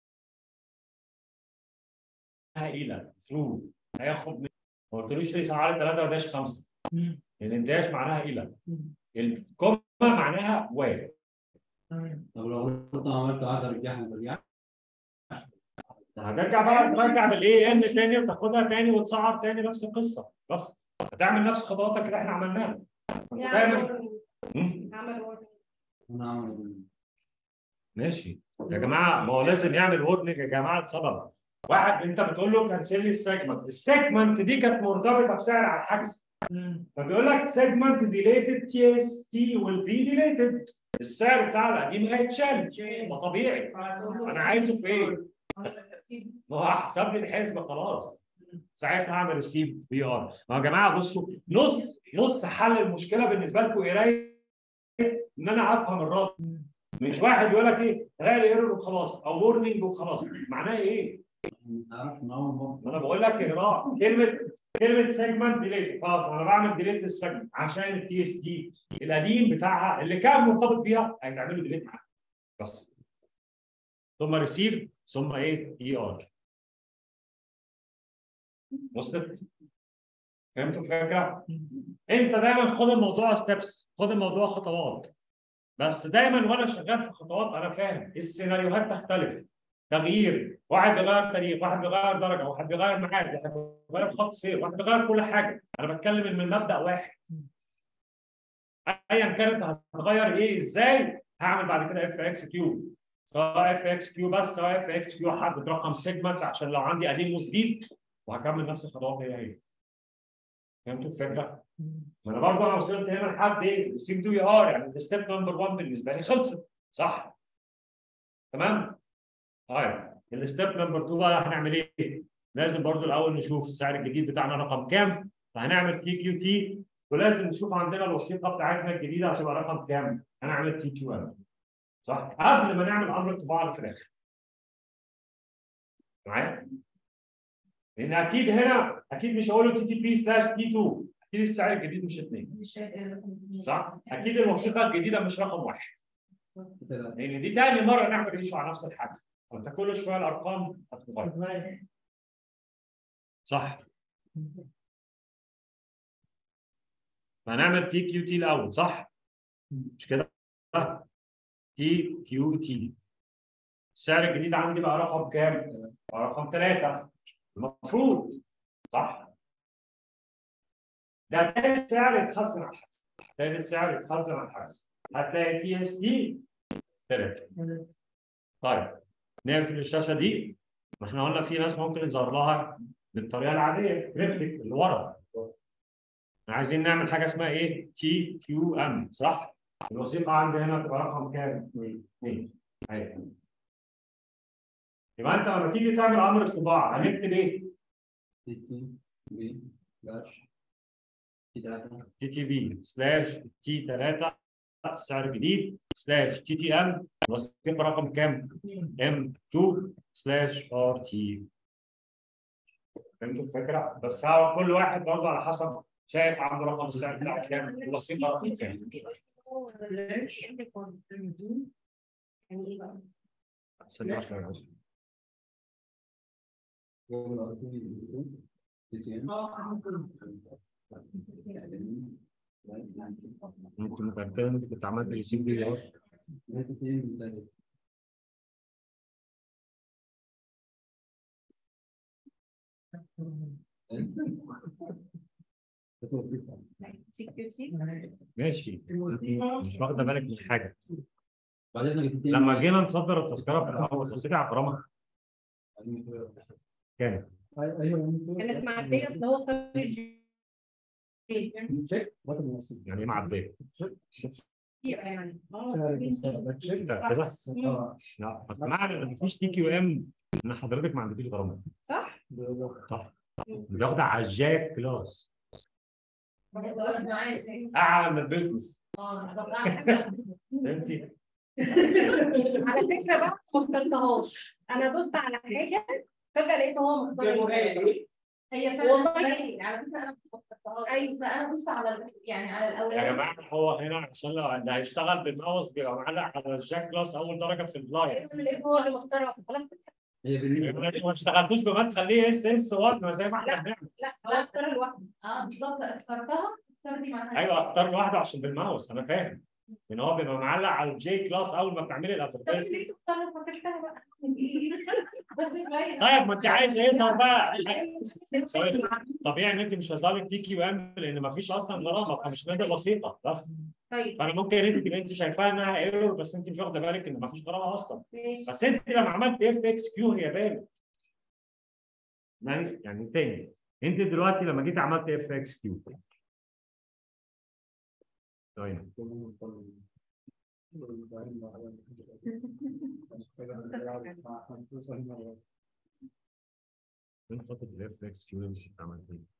الى ثرو هياخد من ما قلتلوش ليه سعر 3 وداش 5 مم. لان داش معناها الى مم. الكوما معناها و تمام طب لو انت عملت 10 رجعها ما ترجعش هترجع بقى ترجع بالاي ان تاني وتاخدها تاني وتصعب تاني نفس القصه بس هتعمل نفس خطواتك اللي احنا عملناها دايما مم. عمل ورد انا عامل ماشي يا جماعه ما هو لازم يعمل ورنينج يا جماعه لسبب واحد انت بتقول له كنسل لي السيجمنت السيجمنت دي كانت مرتبطه بسعر على الحجز مم. فبيقول لك سيجمنت ديليتد تي اس تي ويل بي ديليتد السعر بتاع القديم هيتشال ده طبيعي انا عايزه في ايه؟ ما هو حسب لي الحسبه خلاص ساعتها هعمل ريسيف بي ار ما يا جماعه بصوا نص نص حل المشكله بالنسبه لكم قرايه ان انا افهم الرد مش واحد يقول لك ايه طلع لي ايرور وخلاص او ورنينج وخلاص معناها ايه؟ عارف ان هو برضه ما انا بقول لك اقرا كلمه كلمه سيجمنت ديليت خلاص انا بعمل ديليت للسيجمنت عشان التي اس تي القديم بتاعها اللي كان مرتبط بيها هيتعملوا ديليت معاها بس ثم ريسيف ثم ايه اي ار وصلت فهمتوا الفكره؟ انت دايما خد الموضوع ستيبس خد الموضوع خطوات بس دايما وانا شغال في خطوات انا فاهم السيناريوهات تختلف تغيير واحد بيغير تاريخ واحد بيغير درجه واحد بيغير ميعاد واحد بيغير خط سير واحد بيغير كل حاجه انا بتكلم من مبدا واحد ايا كانت هتغير ايه ازاي هعمل بعد كده اف اكس كيو سواء اف اكس كيو بس سواء اف اكس كيو حدد رقم سيجمنت عشان لو عندي قديم وجديد وهكمل نفس الخطوات هي هي فهمتوا الفكره؟ ما انا برضه انا وصلت هنا لحد ايه؟ سيب دو ار يعني الستيب نمبر 1 بالنسبه لي خلصت صح؟ تمام؟ طيب الستيب نمبر 2 بقى هنعمل ايه؟ لازم برضه الاول نشوف السعر الجديد بتاعنا رقم كام؟ فهنعمل تي كيو تي ولازم نشوف عندنا الوثيقه بتاعتنا الجديده هتبقى رقم كام؟ هنعمل تي كيو ام صح؟ قبل ما نعمل امر الطباعه في الاخر. معايا؟ لان اكيد هنا اكيد مش هقول له تي تي بي سلاش تي 2 اكيد السعر الجديد مش اثنين صح؟ اكيد الوثيقه الجديده مش رقم واحد لان دي تاني مره نعمل ايشو على نفس الحاجه فانت كل شويه الارقام هتتغير صح فهنعمل تي كيو تي الاول صح؟ مش كده؟ تي كيو تي السعر الجديد عندي بقى رقم كام؟ بقى رقم ثلاثة المفروض صح؟ ده تالت سعر يتخزن على الحجز تالت سعر يتخزن على الحجز هتلاقي تي اس دي ثلاثة طيب نقفل الشاشة دي ما احنا قلنا في ناس ممكن يظهر لها بالطريقة العادية كريبتك اللي ورا عايزين نعمل حاجة اسمها ايه؟ تي كيو ام صح؟ الوثيقة عندي هنا تبقى رقم كام؟ اثنين ايوه يبقى انت لما تيجي تعمل امر الطباعة هنكتب ايه؟ تي تي بي سلاش تي 3 تي تي بي سلاش تي 3 السعر الجديد سلاش تي تي ام الوثيقة رقم كام؟ ام 2 سلاش ار تي فهمتوا الفكرة؟ بس هو كل واحد برضه على حسب شايف عنده رقم السعر بتاعه كام الوثيقة رقم كام يعني ايه بقى؟ ثانية واحدة يا جماعة. جوجل ار تي تي تي ام ممكن متأكد إن كنت عملت ريسيف في ار تي تي ام تيك تيك تيك ماشي انت مش واخدة بالك من حاجة بعدين تي تي لما جينا نصدر التذكرة في الأول تذكرة على غرامة كام؟ ايوه كانت معديه اصل هو خارج تشيك بطل الموصل يعني ايه معديه؟ يعني سعر المستقبل تشيك لا كده اه لا بس معنى ان مفيش تي كيو ام ان حضرتك ما عندكيش غرامات صح؟ صح واخده على الجاك كلاس بقولك معايا اعلى من البيزنس اه طب اعمل حاجه فهمتي؟ على فكره بقى ما اخترتهاش انا دوست على حاجه فجاه لقيت هو مختار هي فعلا والله. زي- على فكره انا ما فكرتهاش أيوة. بس انا بص على ال- يعني على يا الاولاني جماعه هو هنا عشان لو اللي هيشتغل بالماوس بيبقى معلق على الجاك كلاس اول درجه في اللاين انا لقيت هو اللي مختار خلاص هي بالنسبه ما اشتغلتوش بما تخليه اس اس 1 ما زي ما احنا بنعمل لا هو اختار لوحده اه بالظبط اخترتها اخترتي معاها ايوه اختار لوحده عشان بالماوس انا فاهم ان هو بيبقى معلق على الجي كلاس اول ما بتعملي طب الابلكيشن لقيته اختار فسكتها بقى بس كويس طيب ما انت عايز ايه صار بقى سوري. طبيعي ان انت مش هيظهر لك تي كيو ام لان ما فيش اصلا غرامه فمش ماده بسيطه بس طيب فانا ممكن انت تبقى انت شايفاها انها ايرور بس انت مش واخده بالك ان ما فيش غرامه اصلا ماشي بس انت لما عملت اف اكس كيو هي بانت يعني يعني تاني انت دلوقتي لما جيت عملت اف اكس كيو طيب فين خطة الاف اكس كيو اللي انت عملت ايه؟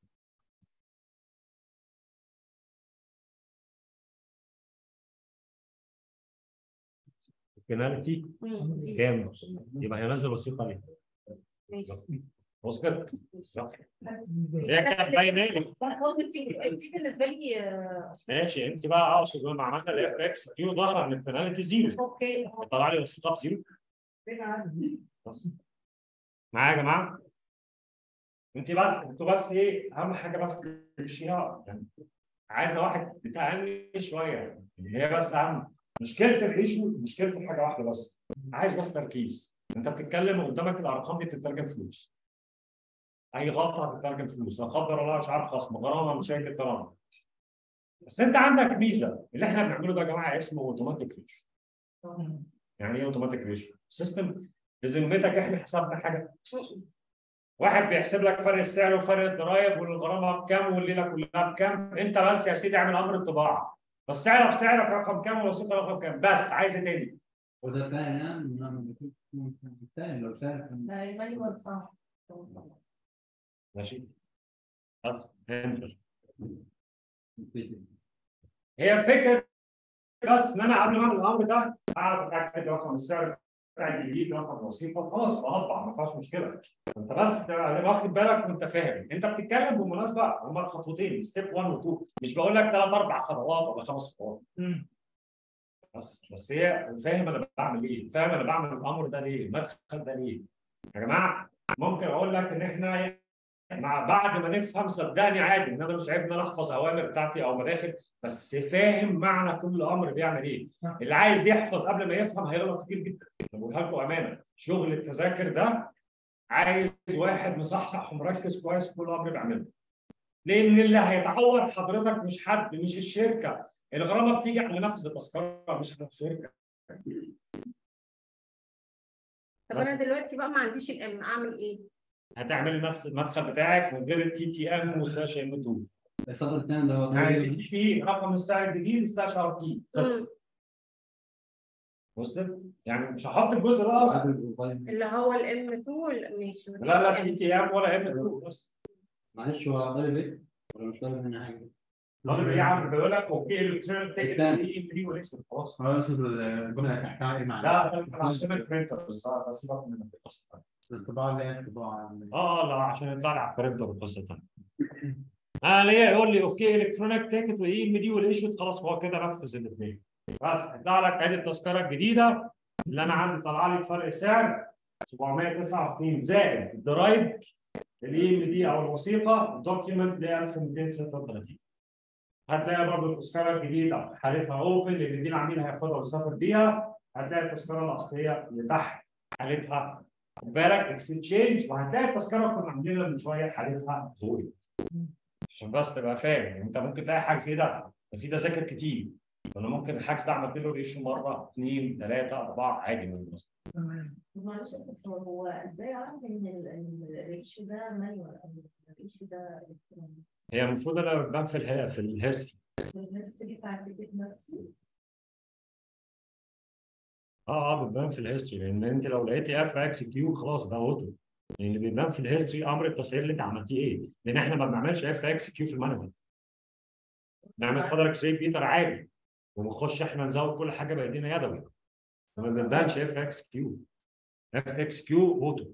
البنالتي مم. كام؟ يبقى هينزل وثيقه ليه؟ ماشي وصلت؟ صح. هي كانت باينه لي هو انت انت بالنسبه لي آه، ماشي انت بقى اقصد لما عملنا الاف اكس كيو ظهر ان البنالتي زيرو اوكي طلع لي وثيقه بزيرو بس. معايا يا جماعه؟ انت بس انتوا بس ايه اهم حاجه بس تمشيها يعني عايزه واحد بتعني شويه يعني هي بس اهم مشكله الايشو مشكله حاجه واحده بس عايز بس تركيز انت بتتكلم قدامك الارقام دي بتترجم فلوس اي غلطه هتترجم فلوس لا قدر الله مش عارف خصم غرامه مشاكل طالما بس انت عندك ميزه اللي احنا بنعمله ده يا جماعه اسمه اوتوماتيك ريشيو يعني ايه اوتوماتيك ريشيو؟ سيستم بذمتك احنا حسبنا حاجه واحد بيحسب لك فرق السعر وفرق الضرايب والغرامه بكام والليله كلها بكام انت بس يا سيدي اعمل امر الطباعه بس سعرك سعرك رقم كام والوثيقه رقم كام بس عايز ايه تاني؟ وده سهل يعني إنه بيكون سهل لو سهل كان ده المانيوال صعب ماشي بس انتر مفيد. هي فكره بس ان انا قبل ما اعمل الامر ده اعرف اتاكد رقم السعر بتاع الجديد رقم الوثيقه خلاص بطبع ما فيهاش مشكله انت بس تبقى واخد بالك وانت فاهم انت بتتكلم بالمناسبه هما خطوتين ستيب 1 و 2 مش بقول لك ثلاث اربع خطوات ولا خمس خطوات بس بس هي فاهم انا بعمل ايه فاهم انا بعمل الامر ده ليه المدخل ده ليه يا جماعه ممكن اقول لك ان احنا مع بعد ما نفهم صدقني عادي ان انا مش عيب ان انا احفظ اوامر بتاعتي او مداخل بس فاهم معنى كل امر بيعمل ايه اللي عايز يحفظ قبل ما يفهم هيغلط كتير جدا أنا بقولها لكم امانه شغل التذاكر ده عايز واحد مصحصح ومركز كويس في كل امر بيعمله لان اللي هيتعور حضرتك مش حد مش الشركه الغرامه بتيجي على نفذ التذكره مش على الشركه طب انا دلوقتي بقى ما عنديش الام اعمل ايه؟ هتعملي نفس المدخل بتاعك من غير التي تي ام وسلاش ام 2 السطر الثاني اللي هو يعني تجيب فيه رقم السعر الجديد سلاش ار تي مم. وصلت؟ يعني مش هحط الجزء ده اصلا قبل الأونلاين. اللي هو الام 2 ماشي لا لا تي تي ام ولا ام 2 بس معلش هو طالب ايه؟ ولا مش طالب مني حاجه؟ طالب ايه يا عم بيقول لك اوكي الكترونيك تيكت التاني. دي ام دي ولسه خلاص هو يقصد الجمله اللي تحتها ايه معنى؟ لا لا انا عشان البرنتر بس بس سيبك من القصه الطباعه اللي هي الطباعه اه لا عشان يطلع لي على البرنتر القصه الثانيه انا ليه يقول لي اوكي الكترونيك تيكت واي ام دي والايشو خلاص هو كده نفذ الاثنين بس هيطلع لك ادي التذكره الجديده اللي انا عندي طلع لي فرق سعر 729 زائد الضرايب الاي ام دي او الوثيقه الدوكيمنت ل 1236 هتلاقي برضه التذكره الجديده حالتها اوبن اللي دي العميل هياخدها ويسافر بيها هتلاقي التذكره الاصليه اللي تحت حالتها خد بالك اكستشينج وهتلاقي التذكره كنا عاملينها من شويه حالتها فويد عشان بس تبقى فاهم يعني انت ممكن تلاقي حاجه زي ده ده في تذاكر كتير انا ممكن الحجز ده عملت له ريشيو مره اثنين ثلاثه اربعه عادي من المناسبة. تمام معلش يا دكتور هو ازاي اعرف ان ال- إن الريشيو ده مانوال او الريشيو ده الكتروني؟ هي المفروض انا بتبان في الهي... في الهيستوري الهيستوري بتاع التيكت نفسه اه اه بتبان في الهيستوري لان انت لو لقيتي اف اكس كيو خلاص ده اوتو لان اللي بيبان في الهيستوري امر التسعير اللي انت عملتيه ايه لان احنا ما بنعملش اف اكس كيو في المانوال نعمل فادر اكس راي بيتر عادي ونخش احنا نزود كل حاجه بايدينا يدوي ما بنبانش اف اكس كيو اف اكس كيو اوتو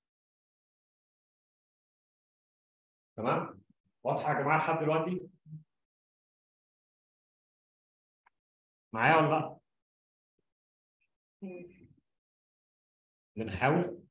تمام واضحه يا جماعه لحد دلوقتي معايا ولا لا بنحاول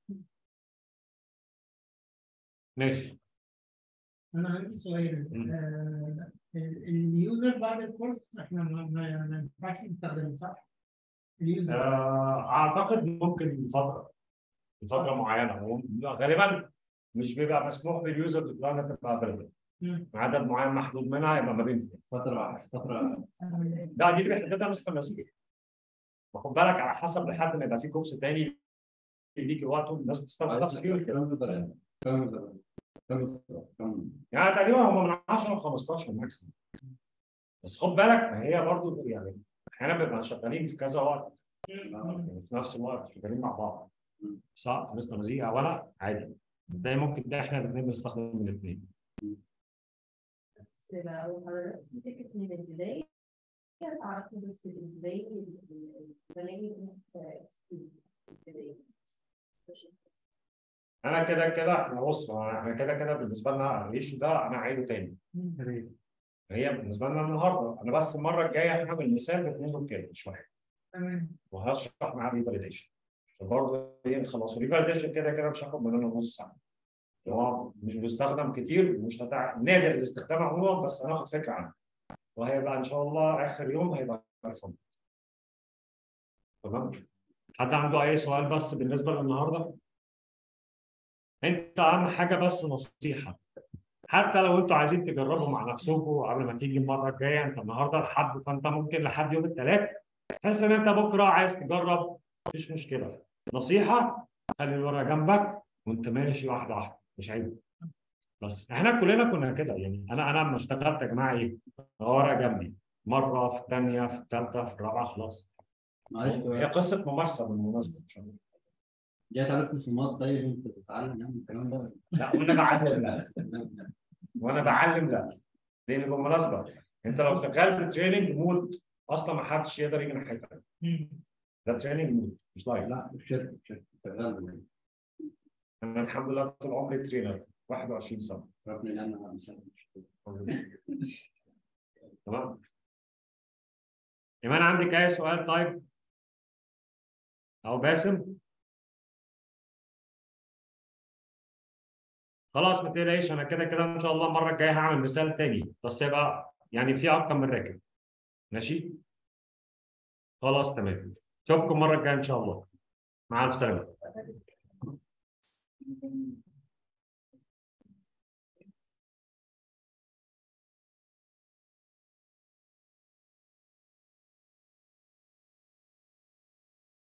ماشي انا عندي سؤال مم. آه، ال- اليوزر بعد الكورس احنا ما ما- ما ينفعش نستخدمه صح؟ اليوزر آه، اعتقد ممكن فتره فتره معينه هو غالبا مش بيبقى مسموح باليوزر ديبلويمنت تبقى افيلبل مم. عدد معين محدود منها يبقى ما بينهم فترة فترة لا دي اللي بيحددها مستر نسيب خد بالك على حسب لحد ما يبقى في كورس تاني يديك الوقت والناس بتستخدم نفس الكيو كم فترة كم فترة كم فترة كم يعني تقريبا هم من 10 ل 15 ماكسيموم بس خد بالك ما هي برضو يعني احيانا بنبقى شغالين في كذا وقت يعني في نفس الوقت شغالين مع بعض صح مستر مزيكا او انا عادي ده ممكن ده احنا الاثنين بنستخدم الاثنين بس لو حضرتك تيكت من البداية تعرفوا بس البداية البداية البداية انا كده كده احنا بص هو احنا كده كده بالنسبه لنا الريشيو ده انا عايده تاني هي بالنسبه لنا النهارده انا بس المره الجايه هعمل مثال باثنين روكات مش واحد تمام وهشرح معاه ريفاليديشن عشان برضه ايه خلاص ريفاليديشن كده كده مش هاخد مننا نص ساعه هو مش بيستخدم كتير مش هتع... نادر الاستخدام عموما بس هناخد فكره عنه وهيبقى ان شاء الله اخر يوم هيبقى الفن تمام حد عنده اي سؤال بس بالنسبه للنهارده انت اهم حاجه بس نصيحه حتى لو انتوا عايزين تجربوا مع نفسكم قبل ما تيجي المره الجايه انت النهارده لحد فانت ممكن لحد يوم الثلاث تحس ان انت بكره عايز تجرب مفيش مشكله نصيحه خلي الورقه جنبك وانت ماشي واحده واحده مش عيب بس احنا كلنا كنا كده يعني انا انا لما اشتغلت يا جماعه ايه ورقه جنبي مره في الثانيه في الثالثه في الرابعه خلاص معلش هي قصه ممارسه بالمناسبه عشان جاي تعرف رسومات طيب انت بتتعلم يعني الكلام ده لا وانا بعلم لا وانا بعلم لا لان بالمناسبه انت لو شغال في تريننج مود اصلا ما حدش يقدر يجي ناحيتك ده تريننج مود مش لايف لا مش شركة مش شركة شغال انا الحمد لله طول عمري ترينر 21 سنه ربنا يلعنها مثلا تمام ايمان عندك اي سؤال طيب او باسم خلاص ما تقلقيش انا كده كده ان شاء الله المره الجايه هعمل مثال تاني بس يبقى يعني في اكتر من راكب ماشي خلاص تمام اشوفكم المره الجايه ان شاء الله مع الف سلامه